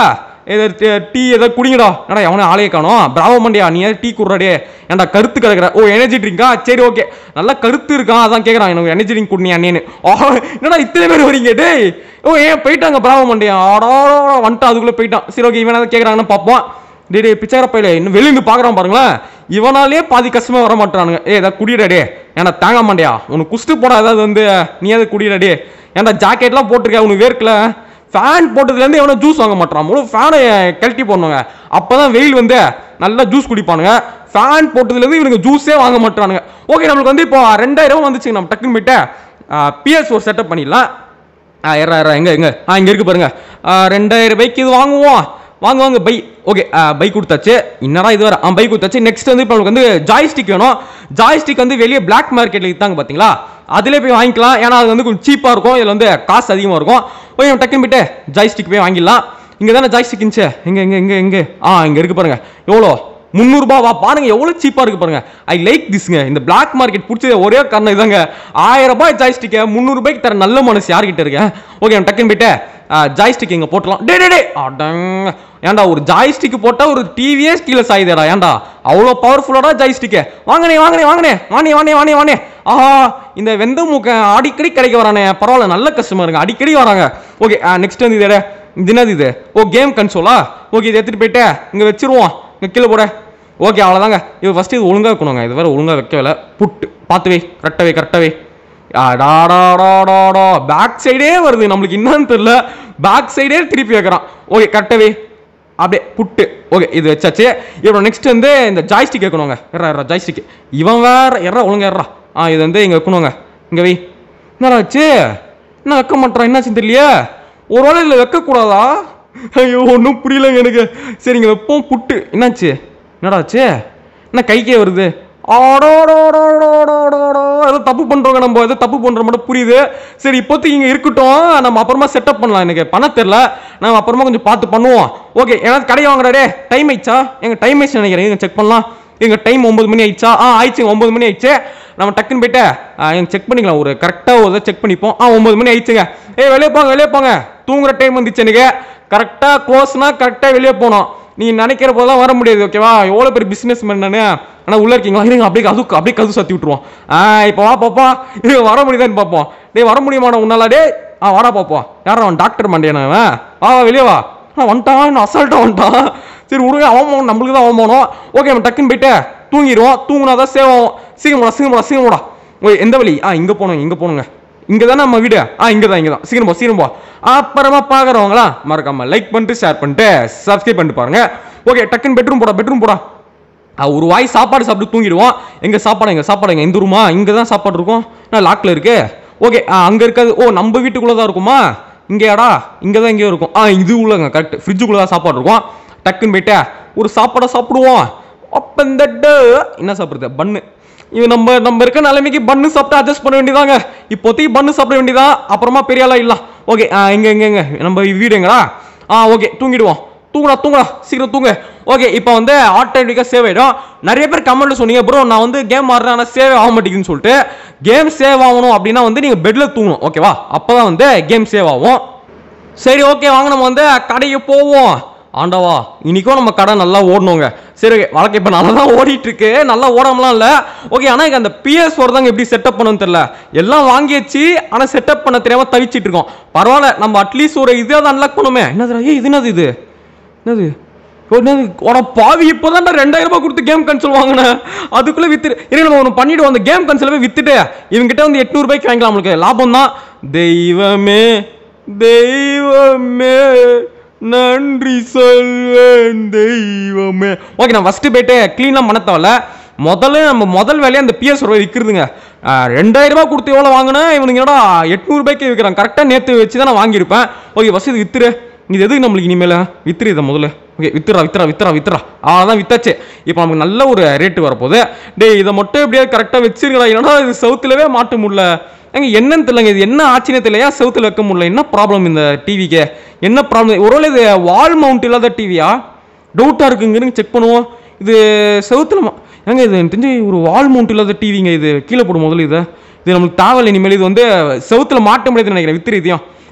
ஏதோ டீ ஏதோ குடிங்கடா என்னடா எவனே ஆளையே காணோம் பிராவோ மண்டியா நீ ஏதாவது டீ குடுறாடே ஏன்டா கருத்து கிடக்குற ஓ எனர்ஜி ட்ரிங்கா சரி ஓகே நல்லா கருத்து இருக்கான் அதான் கேட்குறான் எனக்கு எனர்ஜி ட்ரிங்க் குடினியா அண்ணேன்னு ஆஹா என்னடா இத்தனை பேர் வரீங்க டேய் ஓ ஏன் போயிட்டாங்க பிராவோ மண்டியா ஆடா வந்துட்டான் அதுக்குள்ளே போயிட்டான் சரி ஓகே இவன் ஏதாவது கேட்குறாங்கன்னு பார்ப்போம் டே டே பிச்சைக்கார பையில இன்னும் வெளியிருந்து பார்க்குறான் பாருங்களேன் இவனாலே பாதி கஷ்டமே வர மாட்டானுங்க ஏ ஏதாவது குடிடா டே ஏன்டா தாங்க மாட்டியா உனக்கு குஸ்து போடா ஏதாவது வந்து நீ ஏதாவது குடிடா டே ஏன்டா ஜாக்கெட்லாம் போட்டிருக்க உனக்கு வேர்க்கல ஃபேன் போட்டதுலேருந்து எவனோ ஜூஸ் வாங்க மாட்டான் முழு ஃபேனை கழட்டி போடணுங்க அப்போ தான் வெயில் வந்து நல்லா ஜூஸ் குடிப்பானுங்க ஃபேன் போட்டதுலேருந்து இவனுக்கு ஜூஸே வாங்க மாட்டானுங்க ஓகே நம்மளுக்கு வந்து இப்போ ரெண்டாயிரம் வந்துச்சுங்க நம்ம டக்குன்னு போயிட்டு பிஎஸ் ஒரு செட்டப் பண்ணிடலாம் ஆ எறா எறா எங்க எங்க ஆ இங்க இருக்கு பாருங்க ஆ, ரெண்டாயிரம் பைக் இது வாங்குவோம் வாங்க வாங்க பை ஓகே பைக் கொடுத்தாச்சு என்னடா இது வர ஆ பைக் கொடுத்தாச்சு நெக்ஸ்ட் வந்து இப்போ நமக்கு வந்து ஜாய்ஸ்டிக் வேணும் ஜாய்ஸ்டிக் வந்து வெளியே பிளாக் மார்க்கெட்டில் விற்றாங்க பார்த்தீங்களா அதிலே போய் வாங்கிக்கலாம் ஏன்னா அது வந்து கொஞ்சம் சீப்பாக இருக்கும் இதில் வந்து காசு அதிகமாக இருக்கும் ஓகே நம்ம டக்குன்னு போயிட்டு ஜாய்ஸ்டிக் போய் வாங்கிடலாம் இங்கே தானே ஜாய்ஸ்டிக் இருந்துச்சு எங்க எங்க எங்க எங்க ஆ இங்கே இருக்கு பாருங்க எவ்வளோ முந்நூறுபாவா பாருங்க எவ்வளோ சீப்பாக இருக்கு பாருங்க ஐ லைக் திஸ்ங்க இந்த பிளாக் மார்க்கெட் பிடிச்சது ஒரே காரணம் இதாங்க ஆயிரம் ரூபாய் ஜாய்ஸ்டிக்கை முந்நூறுபாய்க்கு தர நல்ல மனசு யார்கிட்ட இருக்கேன் ஓகே நம்ம டக்குன்னு போயிட்டு ஜாய்ஸ்டிக் இங்கே போட்டலாம் டே டே டே அடங்க ஏன்டா ஒரு ஜாய்ஸ்டிக் போட்டால் ஒரு டிவியே கீழே சாயுதேடா ஏன்டா அவ்வளோ பவர்ஃபுல்லாடா ஜாய்ஸ்டிக்கு வாங்கனே வாங்கனே வாங்கனே வாணே வாணே வாணே வாணே ஆஹா இந்த வெந்த மூக்க அடிக்கடி கிடைக்க வரானே பரவாயில்ல நல்ல கஸ்டமருங்க அடிக்கடி வராங்க ஓகே நெக்ஸ்ட் வந்து இது இது என்னது இது ஓ கேம் கன்சோலா ஓகே இதை எடுத்துட்டு போயிட்டு இங்கே வச்சிருவோம் இங்கே கீழே போட ஓகே அவ்வளோதாங்க இது ஃபஸ்ட்டு இது ஒழுங்காக இருக்கணுங்க இது வேறு ஒழுங்காக வைக்கவில்ல புட்டு பார்த்து வை கரெக்டாக வை கரெக்டாக வை அடாடாடாடாடா பேக் சைடே வருது நம்மளுக்கு என்னன்னு தெரியல பேக் சைடே திருப்பி வைக்கிறான் ஓகே கரெக்டாக வை அப்படியே புட்டு ஓகே இது வச்சாச்சு இப்போ நெக்ஸ்ட் வந்து இந்த ஜாய்ஸ்டிக் வைக்கணுங்க எறா எறா ஜாய்ஸ்டிக் இவன் வேற எறா ஒழுங்கா எறா ஆ இது வந்து இங்கே வைக்கணுங்க இங்கே வை என்னடா ஆச்சு என்ன வைக்க மாட்டான் என்னாச்சுன்னு தெரியலையே ஒரு வேளை இதில் வைக்கக்கூடாதா ஐயோ ஒன்றும் புரியலங்க எனக்கு சரி இங்கே வைப்போம் புட்டு என்னாச்சு என்னடா ஆச்சு என்ன கைக்கே வருது ஆடோடோடோடோடோடோ ஏதோ தப்பு பண்றோங்க நம்ம ஏதோ தப்பு பண்ற மட்டும் புரியுது சரி இப்போதைக்கு இங்க இருக்கட்டும் நம்ம அப்புறமா செட்டப் பண்ணலாம் எனக்கு பணம் தெரியல நம்ம அப்புறமா கொஞ்சம் பார்த்து பண்ணுவோம் ஓகே ஏதாவது கடை வாங்குறாடே டைம் ஆயிடுச்சா எங்க டைம் ஆயிடுச்சு நினைக்கிறேன் எங்க செக் பண்ணலாம் எங்க டைம் ஒன்பது மணி ஆயிடுச்சா ஆ ஆயிடுச்சு ஒன்பது மணி ஆயிடுச்சு நம்ம டக்குன்னு போயிட்டு எங்க செக் பண்ணிக்கலாம் ஒரு கரெக்டாக ஒரு செக் பண்ணிப்போம் ஆ ஒன்பது மணி ஆயிடுச்சுங்க ஏய் வெளியே போங்க வெளியே போங்க தூங்குற டைம் வந்துச்சு எனக்கு கரெக்டாக க்ளோஸ்னா கரெக்டாக வெளியே போகணும் நீ நினைக்கிற போதெல்லாம் வர முடியாது ஓகேவா எவ்வளோ பெரிய பிஸ்னஸ் மேன் நான் ஆனால் உள்ள இருக்கீங்களா இருங்க அப்படியே கது அப்படியே கது சத்தி விட்டுருவோம் ஆ இப்போ வா பாப்பா இது வர முடியுதான்னு பார்ப்போம் டேய் வர முடியுமாண்ணா உன்னால டே ஆ வாடா பாப்போம் யாரா அவன் டாக்டர் மண்டியானவன் வா வா வெளியே வா ஆ வந்துட்டான் அசால்ட்டாக வந்துட்டான் சரி விடுங்க அவமானம் நம்மளுக்கு தான் அவமானம் ஓகே நம்ம டக்குன்னு போயிட்டு தூங்கிடுவோம் தூங்குனா தான் சேவ் ஆகும் சீக்கிரமாடா சீக்கிரமாடா சீக்கிரமாடா ஓய் எந்த வழி ஆ இங்கே போகணும் இங்கே போகணுங்க இங்கே தானே நம்ம வீடு ஆ இங்கே தான் இங்கே தான் சீக்கிரம் போ சீக்கிரம் போ அப்புறமா பார்க்குறவங்களா மறக்காம லைக் பண்ணிட்டு ஷேர் பண்ணிட்டு சப்ஸ்கிரைப் பண்ணிட்டு பாருங்க ஓகே டக்குன்னு பெட்ரூம் போடா பெட்ரூம் போடா ஆ, ஒரு வாய் சாப்பாடு சாப்பிட்டு தூங்கிடுவோம் எங்க சாப்பாடு எங்க சாப்பாடு எங்க இந்த ரூமா இங்கே தான் சாப்பாடு இருக்கும் நான் லாக்ல இருக்கு ஓகே அங்கே இருக்காது ஓ நம்ம வீட்டுக்குள்ளே தான் இருக்குமா இங்கேயாடா இங்கே தான் இங்கேயும் இருக்கும் ஆ இது உள்ளங்க கரெக்ட் ஃப்ரிட்ஜுக்குள்ளே தான் சாப்பாடு இருக்கும் டக்குன்னு போயிட்டு ஒரு சாப்பாடை சாப்பிடுவோம் அப்போ இந்த ட- என்ன சாப்பிடுறது பன்னு இவன் நம்ம நம்ம இருக்க நிலைமைக்கு பன்னு சாப்பிட்டு அட்ஜஸ்ட் பண்ண வேண்டியதாங்க இப்போதைக்கு பன்னு சாப்பிட வேண்டியதான் அப்புறமா பெரிய ஆளா இல்ல ஓகே எங்க எங்க எங்க நம்ம வீடு எங்கடா ஆ ஓகே தூங்கிடுவோம் தூங்குடா தூங்குடா சீக்கிரம் தூங்க ஓகே இப்போ வந்து ஆட்டோமேட்டிக்காக சேவ் ஆகிடும் நிறைய பேர் கமெண்ட்ல சொன்னீங்க ப்ரோ நான் வந்து கேம் ஆடுறேன் ஆனால் சேவ் ஆக மாட்டேங்குதுன்னு சொல்லிட்டு கேம் சேவ் ஆகணும் அப்படின்னா வந்து நீங்கள் பெட்டில் தூங்கணும் ஓகேவா அப்போ தான் வந்து கேம் சேவ் ஆகும் சரி ஓகே வாங்க நம்ம வந்து கடைக்கு போவோம் ஆண்டவா இன்னைக்கும் நம்ம கடை நல்லா ஓடணுங்க சரி ஓகே வழக்கு இப்போ நல்லா தான் ஓடிட்டு இருக்கு நல்லா ஓடாமலாம் இல்லை ஓகே ஆனால் எனக்கு அந்த பிஎஸ் ஃபோர் தாங்க எப்படி செட்டப் பண்ணணும்னு தெரியல எல்லாம் வாங்கியாச்சு ஆனால் செட்டப் பண்ண தெரியாம தவிச்சிட்டு இருக்கோம் பரவாயில்ல நம்ம அட்லீஸ்ட் ஒரு இதாவது அன்லாக் பண்ணுமே என்னது ஏய் இது என்னது இது என்னது ஓ, என்னது உன பாவி இப்போதான் ரெண்டாயிரம் ரூபாய் கொடுத்து கேம் கன்சோல் வாங்கினேன் அதுக்குள்ள வித்து இரு நம்ம ஒன்று பண்ணிடுவோம் அந்த கேம் கன்சோல் போய் வித்துட்டு இவங்கிட்ட வந்து எட்நூறு ரூபாய்க்கு வாங்கிக்கலாம் நம்மளுக்கு லாபம் தான் தெய்வமே தெய்வமே நன்றி சொல்வேன் தெய்வமே ஓகே நான் ஃபஸ்ட்டு போயிட்டு க்ளீனாக பண்ண தேவையில்ல முதல்ல நம்ம முதல் வேலையை அந்த பிஎஸ் ரூபாய் விற்கிறதுங்க ரெண்டாயிரம் ரூபாய் கொடுத்து எவ்வளோ வாங்கினேன் இவனுங்க என்னடா எட்நூறு ரூபாய்க்கு விற்கிறான் கரெக்டாக நேற்று வச்சு தான் நான் வாங்கியிருப்பேன் ஓகே ஃபஸ்ட் இது வித்துரு இது எதுக்கு நம்மளுக்கு இனிமேல் வித்துரு இதை முதல்ல ஓகே வித்துறா வித்துறா வித்துறா வித்துறா அவ்வளோதான் வித்தாச்சு இப்போ நமக்கு நல்ல ஒரு ரேட்டு வரப்போகுது டேய் இதை மட்டும் எப்படியாவது கரெக்டாக வச்சிருக்கடா இல்லைன்னா இது சவுத்துலவே மாட்ட முடியல ஏங்க என்னன்னு தெரியலங்க இது என்ன ஆச்சுன்னே தெரியல ஏன் செவுத்துல வைக்க முடியல என்ன ப்ராப்ளம் இந்த டிவிக்கு என்ன ப்ராப்ளம் ஒருவேளை இது வால் மவுண்ட் இல்லாத டிவியா டவுட்டாக இருக்குங்க செக் பண்ணுவோம் இது செவுத்துல மா- ஏங்க இது எனக்கு தெரிஞ்சு ஒரு வால் மவுண்ட் இல்லாத டிவிங்க இது கீழே போடும் முதல்ல இதை இது நம்மளுக்கு தேவையில்லை இனிமேல் இது வந்து செவுத்துல மாட்ட முடியாதுன்னு நினைக்கிறேன் வித்திரி இதையும்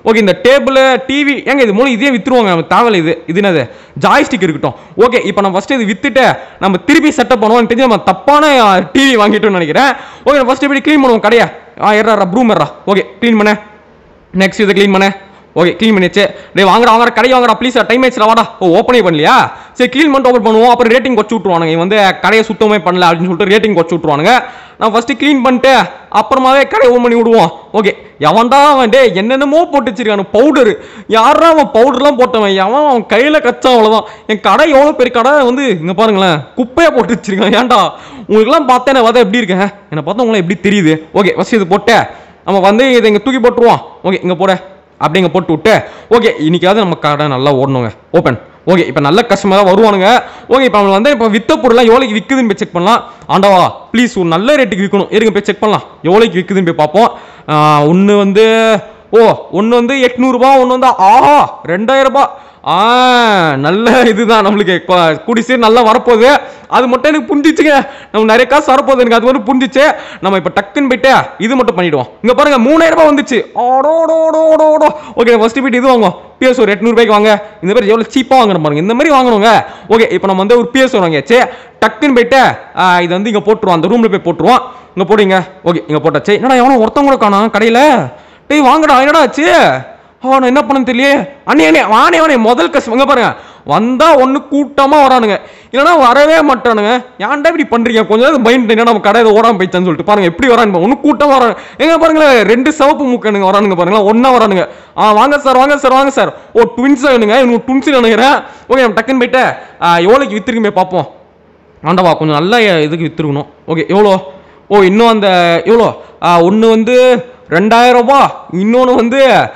ஓகே இந்த டேபிள் டிவி ஏங்க இது மூலம் இதே வித்துருவாங்க நமக்கு தேவையில்ல இது இது என்னது ஜாய்ஸ்டிக் இருக்கட்டும் ஓகே இப்போ நம்ம ஃபர்ஸ்ட் இது வித்துட்டு நம்ம திருப்பி செட்டப் பண்ணுவோம் தெரிஞ்சு நம்ம தப்பான டிவி வாங்கிட்டோம்னு நினைக்கிறேன் ஓகே ஃபர்ஸ்ட் இப்படி க்ளீன் பண்ணுவோம் கடையா ஆ எறா ப்ரூம் எறா ஓகே க்ளீன் பண்ண நெக்ஸ்ட் இதை க்ளீன் பண்ண ஓகே க்ளீன் பண்ணிச்சு டேய் வாங்கடா வாங்கடா கடை வாங்கடா ப்ளீஸ் டைம் ஆயிடுச்சு வாடா ஓ ஓப்பனே பண்ணலையா சரி க்ளீன் பண்ணிட்டு ஓப்பன் பண்ணுவோம் அப்புறம் ரேட்டிங் கொச்சு விட்ருவானுங்க இவன் வந்து கடையை சுத்தமே பண்ணல அப்படின்னு சொல்லிட்டு ரேட்டிங் கொச்சு விட்ருவானுங்க நான் ஃபர்ஸ்ட் க்ளீன் பண்ணிட்டு அப்புறமாவே கடை ஓப்பன் பண்ணி விடுவோம் ஓகே எவன்டா அவன் டே என்னென்னமோ போட்டு வச்சிருக்கானு பவுடர் யாரா அவன் பவுடர்லாம் போட்டவன் எவன் அவன் கையில் கச்சான் அவ்வளோதான் என் கடை எவ்வளோ பெரிய கடை வந்து இங்கே பாருங்களேன் குப்பையை போட்டு வச்சிருக்கான் ஏன்டா உங்களுக்குலாம் பார்த்தா என்ன பார்த்தா எப்படி இருக்கேன் என்னை பார்த்தா உங்களை எப்படி தெரியுது ஓகே ஃபர்ஸ்ட் இது போட்டேன் நம்ம வந்து இதை இங்கே தூக்கி போட்டுருவோம் ஓகே இங்கே போட அப்படி இங்கே போட்டு விட்டு ஓகே இன்னைக்காவது நம்ம கடை நல்லா ஓடணுங்க ஓப்பன் ஓகே இப்போ நல்ல கஸ்டமராக வருவானுங்க ஓகே இப்போ அவங்க வந்து இப்போ வித்த பொருள்லாம் எவ்வளோக்கு விற்குதுன்னு போய் செக் பண்ணலாம் ஆண்டவா ப்ளீஸ் ஒரு நல்ல ரேட்டுக்கு விற்கணும் இருங்க போய் செக் பண்ணலாம் எவ்வளோக்கு விற்குதுன்னு போய் பார்ப்போம் ஒன்று வந்து ஓ ஒன்று வந்து எட்நூறுபா ஒன்று வந்து ஆஹா ரெண்டாயிரம் ரூபாய் ஆ நல்ல இதுதான் நம்மளுக்கு இப்போ கூடி சீர் நல்லா வரப்போகுது அது மட்டும் எனக்கு புரிஞ்சிச்சுங்க நம்ம நிறைய காசு வரப்போகுது எனக்கு அது மட்டும் புரிஞ்சிச்சு நம்ம இப்போ டக்குன்னு போயிட்டு இது மட்டும் பண்ணிடுவோம் இங்கே பாருங்க மூணாயிரம் ரூபாய் வந்துச்சு ஓடோடோடோடோடோ ஓகே ஃபர்ஸ்ட் போயிட்டு இது வாங்குவோம் பிஎஸ் ஒரு எட்நூறுபாய்க்கு வாங்க இந்த மாதிரி எவ்வளோ சீப்பாக வாங்கணும் பாருங்க இந்த மாதிரி வாங்கணுங்க ஓகே இப்போ நம்ம வந்து ஒரு பிஎஸ் வாங்கியாச்சு டக்குன்னு போயிட்டு ஆ, இது வந்து இங்கே போட்டுருவோம் அந்த ரூமில் போய் போட்டுருவோம் இங்கே போடுங்க ஓகே இங்கே போட்டாச்சு என்னடா எவனோ ஒருத்தவங்க கூட காணோம் கடையில் டேய் வாங்கடா என்னடா ஆச்சு அவனை என்ன பண்ண தெரியலையே அண்ணே அண்ணே வானே வானே முதல் கஷ்டம் இங்க பாருங்க வந்தா ஒண்ணு கூட்டமா வரானுங்க இல்லைன்னா வரவே மாட்டானுங்க ஏன்டா இப்படி பண்றீங்க கொஞ்ச நேரம் பயந்து என்ன நம்ம கடை ஏதோ ஓடாம போயிச்சான்னு சொல்லிட்டு பாருங்க எப்படி வரானுங்க ஒண்ணு கூட்டமா வராங்க எங்க பாருங்களேன் ரெண்டு சிவப்பு மூக்கனுங்க வரானுங்க பாருங்களா ஒண்ணா வரானுங்க ஆ வாங்க சார் வாங்க சார் வாங்க சார் ஓ ட்வின்ஸ் வேணுங்க இவங்க ட்வின்ஸ் நினைக்கிறேன் ஓகே நம்ம டக்குன்னு போயிட்டு ஆ, எவ்வளோக்கு வித்துருக்குமே பார்ப்போம் ஆண்டவா கொஞ்சம் நல்ல இதுக்கு வித்துருக்கணும் ஓகே எவ்வளோ ஓ இன்னும் அந்த எவ்வளோ ஒன்று வந்து ரெண்டாயிரம் ரூபாய் இன்னொன்று வந்து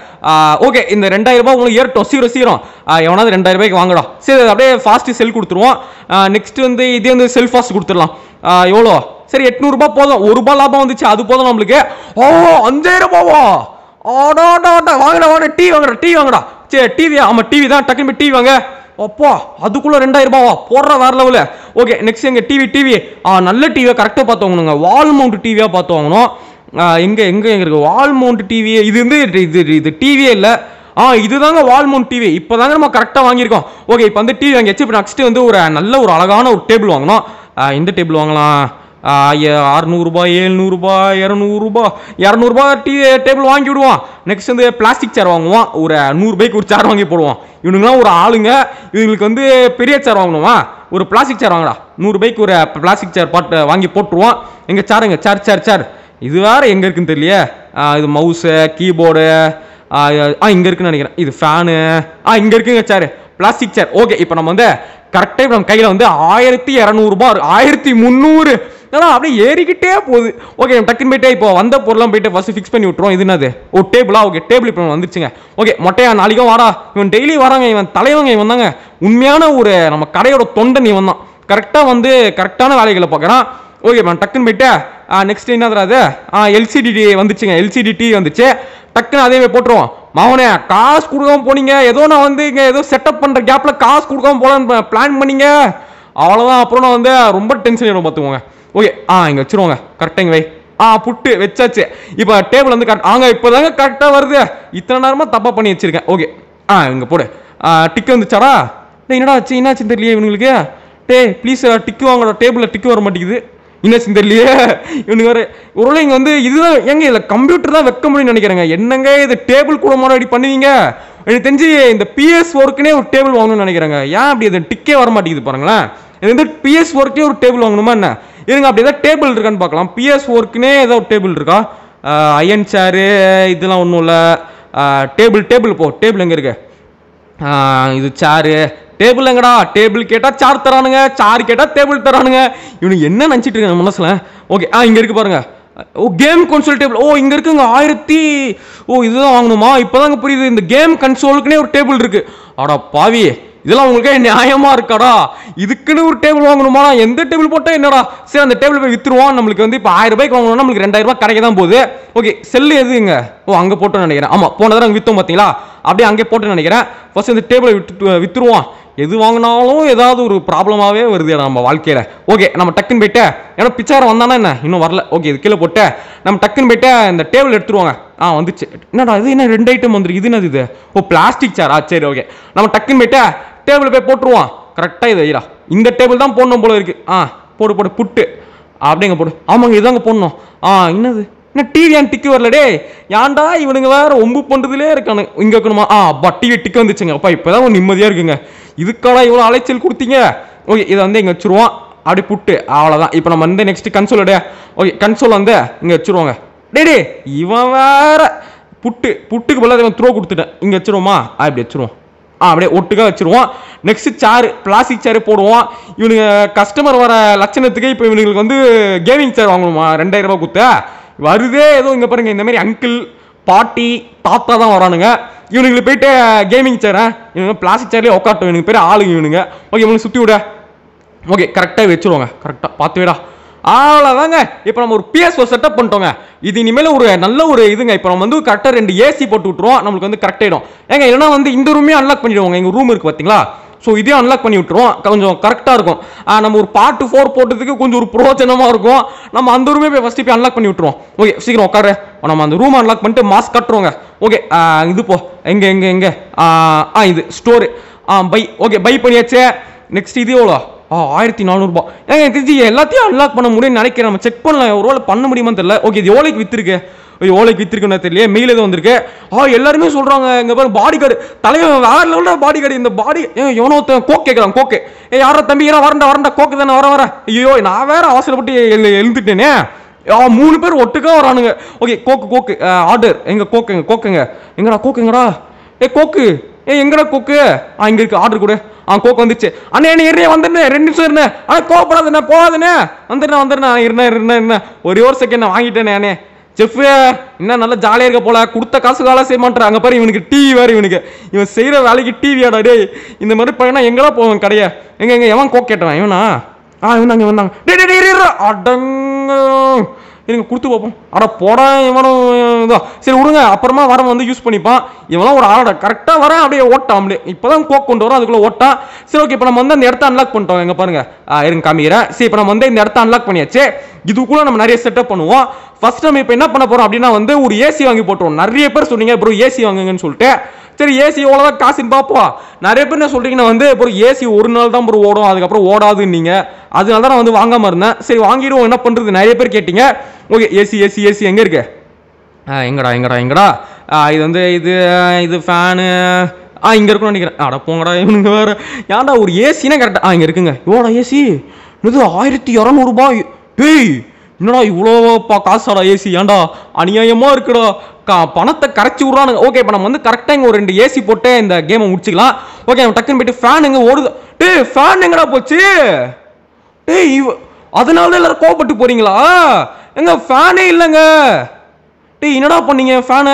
ஓகே இந்த ரெண்டாயிரம் ரூபாய் உங்களுக்கு ஏறட்டும் சீக்கிரம் சீக்கிரம் ஆ, எவனாவது ரெண்டாயிரம் ரூபாய்க்கு வாங்கடா சரி அது அப்படியே ஃபாஸ்ட்டு செல் கொடுத்துருவோம் நெக்ஸ்ட் வந்து இதே வந்து செல் ஃபாஸ்ட் கொடுத்துடலாம் ஆ, எவ்வளோ சரி எட்நூறுபா போதும் ஒரு ரூபாய் லாபம் வந்துச்சு அது போதும் நம்மளுக்கு ஓ அஞ்சாயிரம் ரூபாவா ஆடாடா வாங்கடா வாங்கடா டீ வாங்கடா டீ வாங்கடா சரி டிவி ஆமாம் டிவி தான் டக்குனு போய் டிவி வாங்க அப்பா அதுக்குள்ள ரெண்டாயிரம் ரூபாவா போடுற வேற லெவலு ஓகே நெக்ஸ்ட் எங்க டிவி டிவி ஆ நல்ல டிவியை கரெக்டாக பார்த்து வாங்கணுங்க வால் மவுண்ட் டிவியாக பார்த்து வாங்கணும் ஆ, எங்க எங்க எங்க இருக்கு வால் மவுண்ட் டிவி இது வந்து இது இது இது டிவியே இல்லை ஆ இதுதாங்க வால் மவுண்ட் டிவி இப்போதாங்க நம்ம கரெக்டாக வாங்கியிருக்கோம் ஓகே இப்போ வந்து டிவி வாங்கியாச்சு இப்போ நெக்ஸ்ட் வந்து ஒரு நல்ல ஒரு அழகான ஒரு டேபிள் வாங்கணும் ஆ, எந்த டேபிள் வாங்கலாம் அறுநூறுபா ஏழ்நூறுபா இரநூறுபா இரநூறுபா டீ டேபிள் வாங்கி விடுவான் நெக்ஸ்ட் வந்து பிளாஸ்டிக் சேர் வாங்குவான் ஒரு நூறுபாய்க்கு ஒரு சேர் வாங்கி போடுவான் இவனுங்களாம் ஒரு ஆளுங்க இவங்களுக்கு வந்து பெரிய சேர் வாங்கணுமா ஒரு பிளாஸ்டிக் சேர் வாங்கடா நூறுபாய்க்கு ஒரு பிளாஸ்டிக் சேர் பாட்டு வாங்கி போட்டுருவோம் எங்க சேருங்க சேர் சேர் சேர் இது வேற எங்க இருக்குன்னு தெரியலையே ஆ, இது மவுஸு கீபோர்டு ஆ இங்க இருக்குன்னு நினைக்கிறேன் இது ஃபேனு ஆ இங்க இருக்குங்க சேர் பிளாஸ்டிக் சேர் ஓகே இப்போ நம்ம வந்து கரெக்டாக இப்போ நம்ம கையில் வந்து ஆயிரத்தி இரநூறுபா ஆயிரத்தி முந்நூறு ஏன்னா அப்படியே ஏறிக்கிட்டே போகுது ஓகே நம்ம டக்குன்னு போயிட்டு இப்போ வந்த பொருளாம் போயிட்டு ஃபர்ஸ்ட் ஃபிக்ஸ் பண்ணி விட்ருவோம் இது என்னது ஓ டேபிளா ஓகே டேபிள் இப்போ வந்துருச்சுங்க ஓகே மொட்டையா நாளைக்கும் வாடா இவன் டெய்லி வராங்க இவன் தலைவங்க இவன் தாங்க உண்மையான ஒரு நம்ம கடையோட தொண்டன் இவன் தான் கரெக்டாக வந்து கரெக்டான வேலைகளை பார்க்குறான் ஓகே மேம் டக்குன்னு போயிட்டு நெக்ஸ்ட் என்னதுடா அது எல்சிடி வந்துச்சுங்க எல்சிடி டிவி வந்துச்சு டக்குன்னு அதே மாதிரி போட்டுருவோம் மவனே காசு கொடுக்காம போனீங்க ஏதோ நான் வந்து இங்கே ஏதோ செட்டப் பண்ணுற கேப்பில் காசு கொடுக்காம போகலான்னு பிளான் பண்ணீங்க அவ்வளோதான் அப்புறம் நான் வந்து ரொம்ப டென்ஷன் ஆகிடும் பார்த்துக்கோங்க ஓகே ஆ இங்கே வச்சிருவோங்க கரெக்டாக இங்கே வை ஆ புட்டு வச்சாச்சு இப்போ டேபிள் வந்து கரெக்ட் ஆங்க இப்போ தாங்க கரெக்டாக வருது இத்தனை நேரமாக தப்பாக பண்ணி வச்சிருக்கேன் ஓகே ஆ இங்கே போடு டிக்கு வந்துச்சாடா டேய் என்னடா ஆச்சு என்னாச்சுன்னு தெரியலையே இவனுங்களுக்கு டேய் ப்ளீஸ் டிக்கு வாங்கடா டேபிளில் டிக்கு வர மாட்டேங்குது என்னாச்சுன்னு தெரியலையே இவனுக்கு வேறு ஒருவேளை இங்கே வந்து இதுதான் ஏங்க இதில் கம்ப்யூட்டர் தான் வைக்க முடியும்னு நினைக்கிறேங்க என்னங்க இது டேபிள் கூட மாதிரி பண்ணுவீங்க எனக்கு தெரிஞ்சு இந்த பிஎஸ் ஒர்க்குனே ஒரு டேபிள் வாங்கணும்னு நினைக்கிறேங்க ஏன் அப்படி அது டிக்கே வர மாட்டேங்குது பாருங்களேன் இது வந்து பிஎஸ் ஒர்க்கே ஒரு டேபிள் வாங்கணுமா என்ன இருங்க அப்படி ஏதாவது டேபிள் இருக்கான்னு பார்க்கலாம் பிஎஸ் ஒர்க்குனே ஏதோ ஒரு டேபிள் இருக்கா அயன் சேரு இதெல்லாம் ஒன்றும் இல்லை டேபிள் டேபிள் போ டேபிள் எங்கே இருக்கு ஆ, இது சேரு டேபிள் எங்கடா டேபிள் கேட்டால் சார் தரானுங்க சார் கேட்டால் டேபிள் தரானுங்க இவனுக்கு என்ன நினச்சிட்டு இருக்காங்க மனசில் ஓகே ஆ இங்கே இருக்கு பாருங்க ஓ கேம் கன்சோல் டேபிள் ஓ இங்கே இருக்குங்க ஆயிரத்தி ஓ இதுதான் வாங்கணுமா இப்போதாங்க புரியுது இந்த கேம் கன்சோலுக்குனே ஒரு டேபிள் இருக்கு அடா பாவி இதெல்லாம் உங்களுக்கே நியாயமா இருக்காடா இதுக்குன்னு ஒரு டேபிள் வாங்கணுமா எந்த டேபிள் போட்டா என்னடா சரி அந்த டேபிள் போய் வித்துருவோம் நம்மளுக்கு வந்து இப்போ ஆயிரம் ரூபாய்க்கு வாங்கணும்னா நம்மளுக்கு ரெண்டாயிரம் ரூபாய் கிடைக்க தான் போகுது ஓகே செல்லு எதுங்க ஓ அங்கே போட்டோன்னு நினைக்கிறேன் ஆமாம் போன தடவை அங்கே விற்றோம் பார்த்தீங்களா அப்படியே அங்கே போட்டோன்னு நினைக்கிறேன் ஃபர்ஸ்ட் இந்த டேபிளை விட்டு வித்துருவோம் எது வாங்கினாலும் ஏதாவது ஒரு ப்ராப்ளமாகவே வருது நம்ம வாழ்க்கையில் ஓகே நம்ம டக்குன்னு போயிட்டு ஏன்னா பிச்சாரம் வந்தானா என்ன இன்னும் வரல ஓகே இது கீழே போட்டு நம்ம டக்குன்னு போயிட்டு இந்த டேபிள் எடுத்துருவாங்க ஆ வந்துச்சு என்னடா இது என்ன ரெண்டு ஐட்டம் வந்துருக்கு இது என்னது இது ஓ பிளாஸ்டிக் சேரா சரி ஓகே நம்ம டக்குன்னு போயிட்டு டேபிள் போய் போட்டுருவோம் கரெக்டாக இது ஐயா இந்த டேபிள் தான் போடணும் போல இருக்கு ஆ போடு போடு புட்டு அப்படிங்க போடு ஆமாங்க இதாங்க போடணும் ஆ என்னது என்ன டிவி ஏன் டிக்கு வரல டே ஏன்டா இவனுங்க வேற ஒம்பு பண்றதுலே இருக்கானு இங்க இருக்கணுமா ஆ அப்பா டிவி டிக்கு வந்துச்சுங்க அப்பா இப்பதான் ஒரு நிம்மதியா இருக்குங்க இதுக்காடா இவ்வளோ அலைச்சல் கொடுத்தீங்க ஓகே இதை வந்து இங்க வச்சிருவோம் அப்படி புட்டு அவ்வளோதான் இப்போ நம்ம வந்து நெக்ஸ்ட் கன்சோல் டே ஓகே கன்சோல் வந்து இங்க வச்சிருவாங்க டே டே இவன் வேற புட்டு புட்டுக்கு பதிலாக இவன் த்ரோ கொடுத்துட்டேன் இங்க வச்சிருவோமா ஆ இப்படி வச்சிருவோம் ஆ அப்படியே ஒட்டுக்கா வச்சிருவோம் நெக்ஸ்ட் சேர் பிளாஸ்டிக் சேர் போடுவோம் இவனுங்க கஸ்டமர் வர லட்சணத்துக்கு இப்போ இவனுங்களுக்கு வந்து கேமிங் சேர் வாங்கணுமா ரெண்டாயிரம் ரூபாய் கொடுத்த வருதே ஏதோ இங்க பாருங்க இந்த மாதிரி அங்கிள் பாட்டி தாத்தா தான் வரானுங்க இவனுங்களுக்கு போயிட்டு கேமிங் சேர் இவனுங்க பிளாஸ்டிக் சேர்லேயே உட்காட்டும் இவனுக்கு பேர் ஆளுங்க இவனுங்க ஓகே இவனுக்கு சுற்றி விட ஓகே கரெக்டாக வச்சிருவாங்க கரெக்டாக பார்த்து விடா அவ்வளோதாங்க இப்போ நம்ம ஒரு பிஎஸ் செட்டப் பண்ணிட்டோங்க இது இனிமேல் ஒரு நல்ல ஒரு இதுங்க இப்போ நம்ம வந்து கரெக்டாக ரெண்டு ஏசி போட்டு விட்டுருவோம் நம்மளுக்கு வந்து கரெக்ட் ஆயிடும் ஏங்க இல்லைனா வந்து இந்த ரூமே அன்லாக் பண்ணிடுவோங்க எங்கள் ரூம் இருக்குது பார்த்தீங்களா ஸோ இதையும் அன்லாக் பண்ணி விட்டுருவோம் கொஞ்சம் கரெக்டாக இருக்கும் ஆ, நம்ம ஒரு பார்ட் ஃபோர் போட்டதுக்கு கொஞ்சம் ஒரு பிரோஜனமாக இருக்கும் நம்ம அந்த ரூமே போய் ஃபஸ்ட்டு போய் அன்லாக் பண்ணி விட்டுருவோம் ஓகே சீக்கிரம் உட்காரு நம்ம அந்த ரூம் அன்லாக் பண்ணிட்டு மாஸ்க் கட்டுறோங்க ஓகே இது போ எங்கே எங்கே எங்கே ஆ இது ஸ்டோரு ஆ பை ஓகே பை பண்ணியாச்சு நெக்ஸ்ட் இது எவ்வளோ ஆ ஆயிரத்தி நானூறுபா ஏங்க எனக்கு தெரிஞ்சு எல்லாத்தையும் அன்லாக் பண்ண முடியும்னு நினைக்கிறேன் நம்ம செக் பண்ணலாம் ஒரு வேளை பண்ண முடியுமான்னு தெரியல ஓகே இது எவ்வளோக்கு வித்துருக்கு ஐயோ, எவ்வளோக்கு வித்துருக்குன்னு தெரியல மெயில் எதுவும் வந்திருக்கு ஆ எல்லாருமே சொல்றாங்க இங்க பாரு பாடி கார்டு தலைவன் வேற லெவலில் பாடி கார்டு இந்த பாடி ஏன் எவனோ ஒருத்தன் கோக் கேட்குறான் கோக்கு ஏ யாரோ தம்பி ஏன்னா வரண்டா வரண்டா கோக்கு தானே வர வர ஐயோ நான் வேற அவசரப்பட்டு எழு எழுந்துட்டேனே ஆ மூணு பேர் ஒட்டுக்கா வரானுங்க ஓகே கோக்கு கோக்கு ஆர்டர் எங்க கோக்குங்க கோக்குங்க எங்கடா கோக்குங்கடா ஏ கோக்கு ஏ எங்கடா கோக்கு ஆ இங்க இருக்கு ஆர்டர் கொடு ஆ கோக்கு வந்துச்சு அண்ணே என்ன இருந்தே வந்துருந்தேன் ரெண்டு நிமிஷம் இருந்தேன் ஆனா கோவப்படாதுண்ணே போகாதுண்ணே வந்துடுறேன் வந்துடுறேன் இருந்தேன் இருந்தேன் இருந்தேன் ஒரே ஒரு செகண்ட் வாங்கிட்டேனே அண்ணே செஃப் என்ன நல்லா ஜாலியா இருக்க போல கொடுத்த காசு வேலை செய்ய மாட்டேன் அங்க பாரு இவனுக்கு டிவி வேற இவனுக்கு இவன் செய்யற வேலைக்கு டிவியாடா டேய் இந்த மாதிரி பையனா எங்கடா போவேன் கடைய எங்க எங்க எவன் கோக் கேட்டவன் இவனா ஆ இவனாங்க இவனாங்க டேய் டேய், டேய் இரு, இரு. அடங்க இருங்க கொடுத்து பார்ப்போம் அட போடா இவனும் இதோ சரி விடுங்க அப்புறமா வரவன் வந்து யூஸ் பண்ணிப்பான் இவனும் ஒரு ஆளோட கரெக்டாக வரேன் அப்படியே ஓட்டான் அப்படியே இப்போதான் கோக் கொண்டு வரோம் அதுக்குள்ள ஓட்டான் சரி ஓகே இப்போ நம்ம வந்து அந்த இடத்த அன்லாக் பண்ணிட்டோம் எங்க பாருங்க ஆ, இருங்க காமிக்கிறேன் சரி இப்போ நம்ம வந்து இந்த இடத்த அன்லாக் பண்ணியாச்சு இதுக்குள்ள நம்ம நிறைய செட்டப் பண்ணுவோம் ஃபர்ஸ்ட் நம்ம இப்போ என்ன பண்ண போறோம் அப்படின்னா வந்து ஒரு ஏசி வாங்கி போட்டுருவோம் நிறைய பேர் சொன்னீங்க ப்ரோ ஏசி வாங்குங்கன்னு சொல்லிட்டு சரி ஏசி எவ்வளோதான் காசுன்னு பார்ப்போம் நிறைய பேர் என்ன சொல்றீங்கன்னா வந்து ப்ரோ ஏசி ஒரு நாள் தான் ப்ரோ ஓடும் அதுக்கப்புறம் ஓடாதுன்னீங்க அதனால தான் நான் வந்து வாங்காம இருந்தேன் சரி வாங்கிடுவோம் என்ன பண்றது நிறைய பேர் கேட்டீங்க ஓகே ஏசி ஏசி ஏசி எங்க இருக்கு ஆ, எங்கடா எங்கடா எங்கடா ஆ, இது வந்து இது இது ஃபேனு ஆ இங்க இருக்கும்னு நினைக்கிறேன் அட போங்கடா இவனுங்க வேற ஏன்டா ஒரு ஏசினா கரெக்டா ஆ இங்க இருக்குங்க இவ்வளோடா ஏசி இது ஆயிரத்தி இரநூறுபா டேய் என்னடா இவ்வளோ பா காசாடா ஏசி ஏன்டா அநியாயமா இருக்குடா கா பணத்தை கரைச்சி விட்றானுங்க ஓகே இப்போ நம்ம வந்து கரெக்டாக இங்கே ஒரு ரெண்டு ஏசி போட்டு இந்த கேமை முடிச்சுக்கலாம் ஓகே நம்ம டக்குன்னு போயிட்டு ஃபேன் எங்க ஓடுது டேய் ஃபேன் எங்கடா போச்சு டேய் இவ அதனால தான் எல்லாரும் கோவப்பட்டு போறீங்களா எங்க ஃபேனே இல்லைங்க டேய் என்னடா பண்ணீங்க ஃபேனு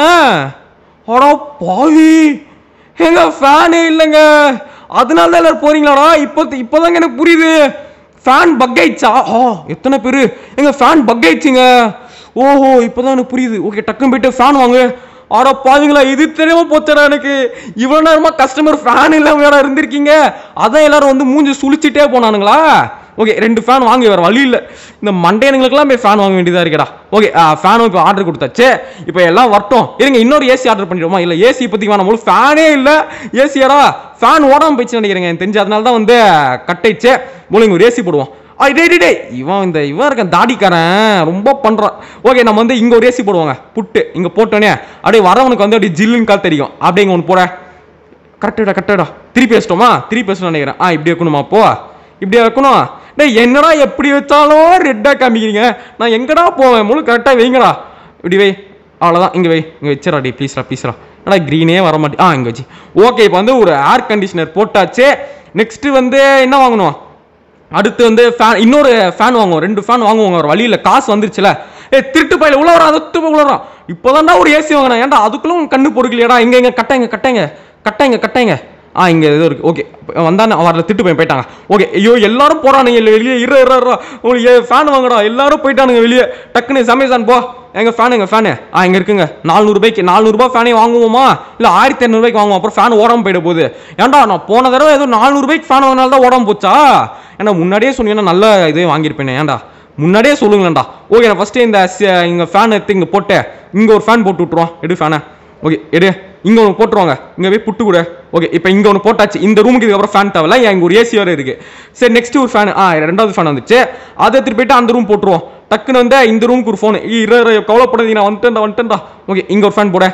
அடா பாவி எங்க ஃபேனே இல்லைங்க அதனால தான் எல்லாரும் போறீங்களாடா இப்போ இப்போதாங்க எனக்கு புரியுது ஃபேன் பக் ஆயிடுச்சா ஆ எத்தனை பேர் எங்க ஃபேன் பக் ஆயிடுச்சுங்க ஓஹோ இப்போதான் எனக்கு புரியுது ஓகே டக்குன்னு போயிட்டு ஃபேன் வாங்கு ஆடா பாவீங்களா இது தெரியாம போச்சடா எனக்கு இவ்வளவு நேரமா கஸ்டமர் ஃபேன் இல்லாம வேற இருந்திருக்கீங்க அதான் எல்லாரும் வந்து மூஞ்சி சுழிச்சிட்டே போனானுங்களா ஓகே ரெண்டு ஃபேன் வாங்கி வேற வழி இல்லை இந்த மண்டேனுங்களுக்குலாம் போய் ஃபேன் வாங்க வேண்டியதா இருக்கடா ஓகே ஃபேனும் இப்போ ஆர்டர் கொடுத்தாச்சு இப்போ எல்லாம் வரட்டும் இருங்க இன்னொரு ஏசி ஆர்டர் பண்ணிடுவோமா இல்லை ஏசி இப்போதைக்கு வேணாம் உங்களுக்கு ஃபேனே இல்லை ஏசியாடா ஃபேன் ஓடாம போயிடுச்சு நினைக்கிறேங்க எனக்கு தெரிஞ்சு அதனால தான் வந்து கட்டாயிடுச்சு மூலிங்க ஒரு ஏசி போடுவோம் ஆ டே டே டே இவன் இந்த இவன் இருக்க தாடிக்காரன் ரொம்ப பண்றான் ஓகே நம்ம வந்து இங்க ஒரு ஏசி போடுவாங்க புட்டு இங்க போட்டோன்னே அப்படியே வரவனுக்கு வந்து அப்படியே ஜில்லுன்னு கால் தெரியும் அப்படியே இங்க ஒன்று போட கரெக்டடா கரெக்டடா திருப்பி வச்சிட்டோமா திருப்பி வச்சிட்டோம் நினைக்கிறேன் ஆ இப்படி வைக்கணுமா அப்போ இப்படியே வைக்கணும் டேய் என்னடா எப்படி வச்சாலும் ரெட்டாக காமிக்கிறீங்க நான் எங்கடா போவேன் முழு கரெக்டாக வைங்கடா இப்படி வை அவ்வளோதான் இங்கே வை இங்கே வச்சிடா டே ப்ளீஸ்ரா ப்ளீஸ்ரா என்னடா க்ரீனே வர மாட்டே ஆ இங்கே வச்சு ஓகே இப்போ வந்து ஒரு ஏர் கண்டிஷனர் போட்டாச்சு நெக்ஸ்ட் வந்து என்ன வாங்கணும் அடுத்து வந்து ஃபேன் இன்னொரு ஃபேன் வாங்குவோம் ரெண்டு ஃபேன் வாங்குவாங்க ஒரு வழியில் காசு வந்துருச்சுல ஏ திருட்டு பையில உள்ள வரான் அதுத்து போய் உள்ள வரான் இப்போதான்டா ஒரு ஏசி வாங்கினேன் ஏன்டா அதுக்குள்ள உன் கண்ணு பொறுக்கலையாடா இங்க இங்க கட்டாங்க கட்டாங்க கட்டாங்க கட்டாங்க ஆ இங்க ஏதோ இருக்கு ஓகே வந்தானே அவரில் திட்டு போய் போயிட்டாங்க ஓகே ஐயோ எல்லாரும் போறானுங்க இல்ல வெளியே இரு இரு இரு உங்களுக்கு ஃபேன் வாங்கடா எல்லாரும் போயிட்டானுங்க வெளியே டக்குன்னு சமயசான் போ எங்க ஃபேன் எங்க ஃபேனு ஆ இங்க இருக்குங்க நானூறுபாய்க்கு நானூறுபா ஃபேனே வாங்குவோமா இல்ல ஆயிரத்தி இரநூறுபாய்க்கு வாங்குவோம் அப்புறம் ஃபேன் ஓடாம போயிட போகுது ஏன்டா நான் போன தடவை ஏதோ நானூறுபாய்க்கு ஃபேன் வாங்கினால தான் ஓடாம போச்சா ஏன்னா முன்னாடியே சொன்னீங்கன்னா நல்ல இதே வாங்கியிருப்பேனே ஏன்டா முன்னாடியே சொல்லுங்களேன்டா ஓகே நான் ஃபர்ஸ்ட் இந்த சி- இங்க ஃபேன் எடுத்து இங்க போட்டு இங்க ஒரு ஃபேன் போட்டு விட்டுருவோம் எடு ஃபேனை ஓகே எடு இங்க ஒன்று போட்டுருவாங்க இங்க போய் புட்டு கூட ஓகே இப்போ இங்க ஒன்று போட்டாச்சு இந்த ரூமுக்கு இதுக்கப்புறம் ஃபேன் தேவையில்ல ஏன் இங்க ஒரு ஏசி வேற இருக்கு சரி நெக்ஸ்ட் ஒரு ஃபேன் ஆ ரெண்டாவது ஃபேன் வந்துச்சு அதை எடுத்துட்டு போயிட்டு அந்த ரூம் போட்டுருவோம் டக்குன்னு வந்து இந்த ரூமுக்கு ஒரு ஃபோன் இரு இரு, கவலைப்படாதீங்க நான் வந்துட்டேன்டா வந்துட்டேன்டா ஓகே இங்க ஒரு ஃபேன் போட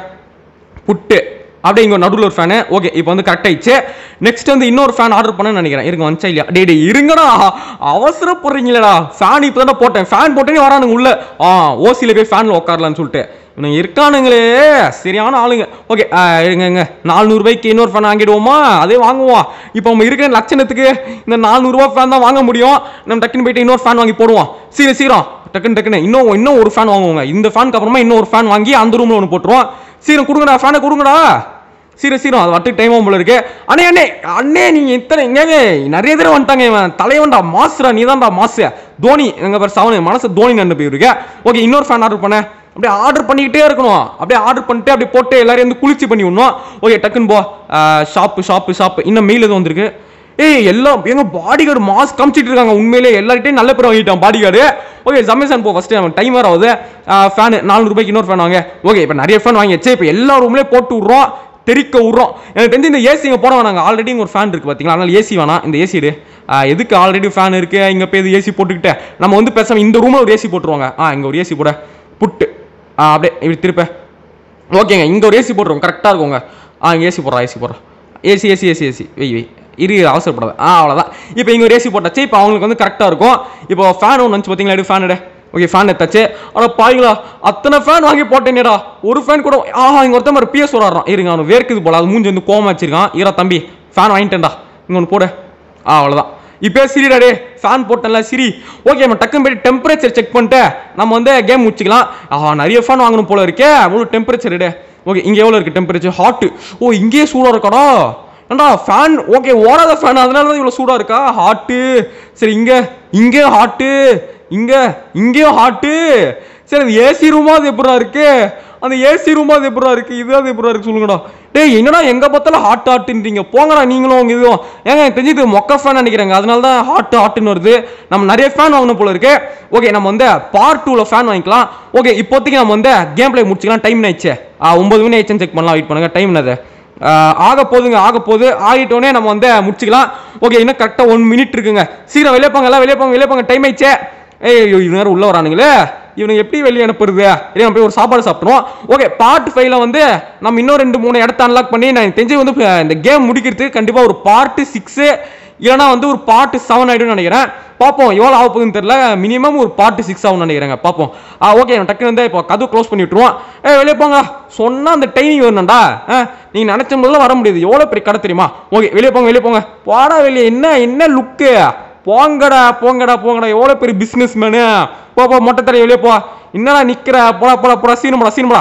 புட்டு அப்படியே இங்க நடுவில் ஒரு ஃபேனு ஓகே இப்போ வந்து கரெக்ட் ஆயிடுச்சு நெக்ஸ்ட் வந்து இன்னொரு ஃபேன் ஆர்டர் பண்ண நினைக்கிறேன் இருங்க வந்துச்சா இல்லையா டே டே இருங்கடா அவசரப்படுறீங்களேடா ஃபேன் இப்போ தான் போட்டேன் ஃபேன் போட்டேனே வரானுங்க உள்ள ஆ ஓசியில் போய் ஃபேனில் உட்காரலான்னு சொல்லிட்டு இவனுங்க இருக்கானுங்களே சரியான ஆளுங்க ஓகே இருங்க இருங்க நானூறுபாய்க்கு இன்னொரு ஃபேன் வாங்கிடுவோமா அதே வாங்குவோம் இப்போ நம்ம இருக்கிற லட்சணத்துக்கு இந்த நானூறுரூவா ஃபேன் தான் வாங்க முடியும் நம்ம டக்குன்னு போயிட்டு இன்னொரு ஃபேன் வாங்கி போடுவோம் சீக்கிரம் சீக்கிரம் டக்குன்னு டக்குன்னு இன்னும் இன்னும் ஒரு ஃபேன் வாங்குவோங்க இந்த ஃபேனுக்கு அப்புறமா இன்னும் ஒரு ஃபேன் வாங்கி அந்த ரூமில் ஒன்று போட்டுருவோம் சீக்கிரம் கொடுங்கடா ஃபேனை கொடுங்கடா சீக்கிரம் சீக்கிரம் அது வட்டு டைம் போல இருக்கு அண்ணே அண்ணே அண்ணே நீங்க இத்தனை எங்க நிறைய பேர் வந்துட்டாங்க இவன் தலைவன்டா மாசுடா நீ தான்டா மாசு தோனி எங்க பேர் சவனு மனசு தோனி நண்டு போயிருக்கு ஓகே இன்னொரு ஃபேன் ஆர்டர் பண்ணேன் அப்படியே ஆர்டர் பண்ணிக்கிட்டே இருக்கணும் அப்படியே ஆர்டர் பண்ணிட்டு அப்படியே போட்டு எல்லாரையும் வந்து குளிச்சு பண்ணி விடணும் ஓகே டக்குன்னு போ ஷாப்பு ஷாப்பு ஷாப்பு இன்னும் மெயில் எதுவும் வந்திருக்கு ஏய் எல்லாம் எங்க பாடி கார்டு மாஸ் காமிச்சிட்டு இருக்காங்க உண்மையிலே எல்லார்ட்டையும் நல்ல பேர் வாங்கிட்டான் பாடி கார்டு ஓகே ஜமேசான் போ ஃபர்ஸ்ட் அவன் டைம் வேற ஆகுது ஃபேன் நானூறு ரூபாய்க்கு இன்னொரு ஃபேன் வாங்க ஓகே இப்போ நிறைய ஃபேன் வாங்கியாச்சு இப்போ எல்லா ரூம்லேயே போட்டு விட்றோம் தெறிக்க விட்றோம் எனக்கு தெரிஞ்சு இந்த ஏசி இங்கே போட வேணாங்க ஆல்ரெடி இங்கே ஒரு ஃபேன் இருக்கு பார்த்தீங்களா அதனால ஏசி வேணாம் இந்த ஏசி எடு ஆ, எதுக்கு ஆல்ரெடி ஃபேன் இருக்கு இங்கே போய் இது ஏசி போட்டுக்கிட்டு நம்ம வந்து பேசாம இந்த ரூமில் ஒரு ஏசி போட்டுருவாங்க ஆ இங்கே ஒரு ஏசி போட புட்டு ஆ அப்படியே இப்படி திருப்ப ஓகேங்க இங்கே ஒரு ஏசி போட்டுருவோம் கரெக்டாக இருக்குங்க ஆ இங்கே ஏசி போடுறா ஏசி போடுறோம் ஏசி ஏசி ஏசி ஏசி வெய் வெய் இரு இரு, அவசரப்படாத ஆ அவ்வளோதான் இப்போ இங்கே ஒரு ஏசி போட்டாச்சு இப்போ அவங்களுக்கு வந்து கரெக்டாக இருக்கும் இப்போ ஃபேன் ஒன்று வந்துச்சு பார்த்தீங்களா எடு ஃபேன் எடு ஓகே ஃபேன் எடுத்தாச்சு ஆனால் பாருங்களா அத்தனை ஃபேன் வாங்கி போட்டேனேடா ஒரு ஃபேன் கூட ஆஹா இங்கே ஒருத்தன் ஒரு பிஎஸ் வரான் இருங்க அவனு வேர்க்குது போல அது மூஞ்சி வந்து கோவமா வச்சிருக்கான் ஈரா தம்பி ஃபேன் வாங்கிட்டேன்டா இங்கே ஒன்று போடு ஆ அவ்வளோதான் இப்போ சிரிடா டே ஃபேன் போட்டேன்ல சிரி ஓகே நம்ம டக்குன்னு போயிட்டு டெம்பரேச்சர் செக் பண்ணிட்டு நம்ம வந்து கேம் முடிச்சுக்கலாம் ஆஹா நிறைய ஃபேன் வாங்கணும் போல இருக்கே அவ்வளோ டெம்பரேச்சர் டே ஓகே இங்கே எவ்வளோ இருக்கு டெம்பரேச்சர் ஹாட்டு ஓ இங்கேயே சூடாக இருக்காடா ஏண்டா ஃபேன் ஓகே ஓடாத ஃபேன் அதனால தான் இவ்வளோ சூடாக இருக்கா ஹாட்டு சரி இங்கே இங்கே ஹாட்டு இங்கே இங்கேயும் ஹாட்டு சரி அது ஏசி ரூமா அது எப்படா இருக்கு அந்த ஏசி ரூமா அது எப்படா இருக்கு இது அது எப்படா இருக்கு சொல்லுங்கடா டேய் என்னடா எங்க பார்த்தாலும் ஹாட் ஹாட்டுன்றீங்க போங்கடா நீங்களும் உங்க இதுவும் ஏங்க எனக்கு தெரிஞ்சு இது மொக்க ஃபேன் நினைக்கிறேங்க அதனால தான் ஹாட் ஹாட்டுன்னு வருது நம்ம நிறைய ஃபேன் வாங்கணும் போல இருக்கு ஓகே நம்ம வந்து பார்ட் டூவில் ஃபேன் வாங்கிக்கலாம் ஓகே இப்போதைக்கு நம்ம வந்து கேம் பிளே முடிச்சுக்கலாம் டைம் ஆயிடுச்சு ஆ, ஒன்பது மணி ஆயிடுச்சுன்னு செக் பண்ணலாம் வெயிட் பண்ணுங்க டைம் என்னது ஆஹ் ஆக போகுதுங்க ஆக போகுது ஆகிட்டோன்னே நம்ம வந்து முடிச்சுக்கலாம் ஓகே இன்னும் கரெக்டாக ஒன் மினிட் இருக்குங்க சீக்கிரம் வெளியே போங்க எல்லாம் வெளியே போங்க வெளியே போங்க டைம் ஆயிடுச்சே ஏய் ஐயோ இவங்க நேரம் உள்ள வரானுங்களே இவனுங்க எப்படி வெளியே அனுப்புறது இல்லை நம்ம போய் ஒரு சாப்பாடு சாப்பிட்ருவோம் ஓகே பார்ட் ஃபைவ்ல வந்து நம்ம இன்னும் ரெண்டு மூணு இடத்த அன்லாக் பண்ணி நான் எனக்கு தெரிஞ்சு வந்து அஹ், இந்த கேம் முடிக்கிறதுக்கு கண்டிப்பாக ஒரு பார்ட் சிக்ஸு இல்லைனா வந்து ஒரு பார்ட் செவன் ஆகிடும்னு நினைக்கிறேன் பார்ப்போம் எவ்வளோ ஆக போகுதுன்னு தெரியல மினிமம் ஒரு பார்ட் சிக்ஸ் ஆகும்னு நினைக்கிறேங்க பார்ப்போம் ஆ ஓகே டக்குனு வந்து இப்போ கதவு க்ளோஸ் பண்ணி விட்டுருவோம் ஏ வெளியே போங்க சொன்னா அந்த டைமிங் வரணும்டா ஆ நீ நினைச்ச முதல்ல வர முடியாது எவ்வளோ பெரிய கடை தெரியுமா ஓகே வெளியே போங்க வெளியே போங்க போடா வெளியே என்ன என்ன லுக்கு போங்கடா போங்கடா போங்கடா எவ்வளோ பெரிய பிஸ்னஸ் மேனு போ போ மொட்டை தரையை வெளியே போ என்னடா நிக்கிற போடா போடா போடா சீனுமடா சீனுமடா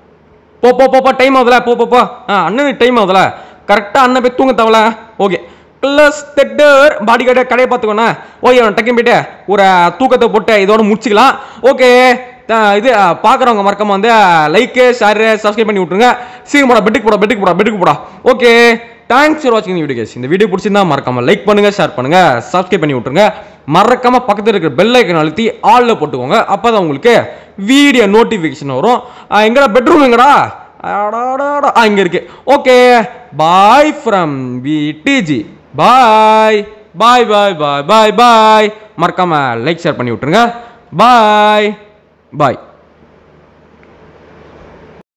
போ போ போ போ டைம் ஆகுதுல போ போ போ ஆ அண்ணனுக்கு டைம் ஆகுதுல கரெக்டாக அண்ணன் போய் தூங்க தவல ஓகே க்ளஸ் தெட்டர் பாடி கார்டு கடையை பார்த்துக்கோண்ணே ஓகே அவன் டக்குன்னு போயிட்டு ஒரு தூக்கத்தை போட்டு இதோட முடிச்சுக்கலாம் ஓகே இது பார்க்குறவங்க மறக்காம வந்து லைக்கு ஷேரு சப்ஸ்கிரைப் பண்ணி விட்ருங்க சீக்கிரம் போடா பெட்டுக்கு போடா பெட்டுக்கு போடா பெட்டுக்கு போடா ஓகே தேங்க்ஸ் ஃபார் வாட்சிங் வீடியோ கேஸ் இந்த வீடியோ பிடிச்சிருந்தா மறக்காம லைக் பண்ணுங்க ஷேர் பண்ணுங்க சப்ஸ்கிரைப் பண்ணி விட்ருங்க மறக்காம பக்கத்தில் இருக்கிற பெல் ஐக்கன் அழுத்தி ஆல்ல போட்டுக்கோங்க அப்பதான் உங்களுக்கு வீடியோ நோட்டிஃபிகேஷன் வரும் ஆ, எங்கடா பெட்ரூம் எங்கடா அடாடாடா. ஆ இங்க இருக்கு okay bye from VDG bye bye bye bye bye bye மறக்காம லைக் ஷேர் பண்ணி விட்டுருங்க பாய் பாய்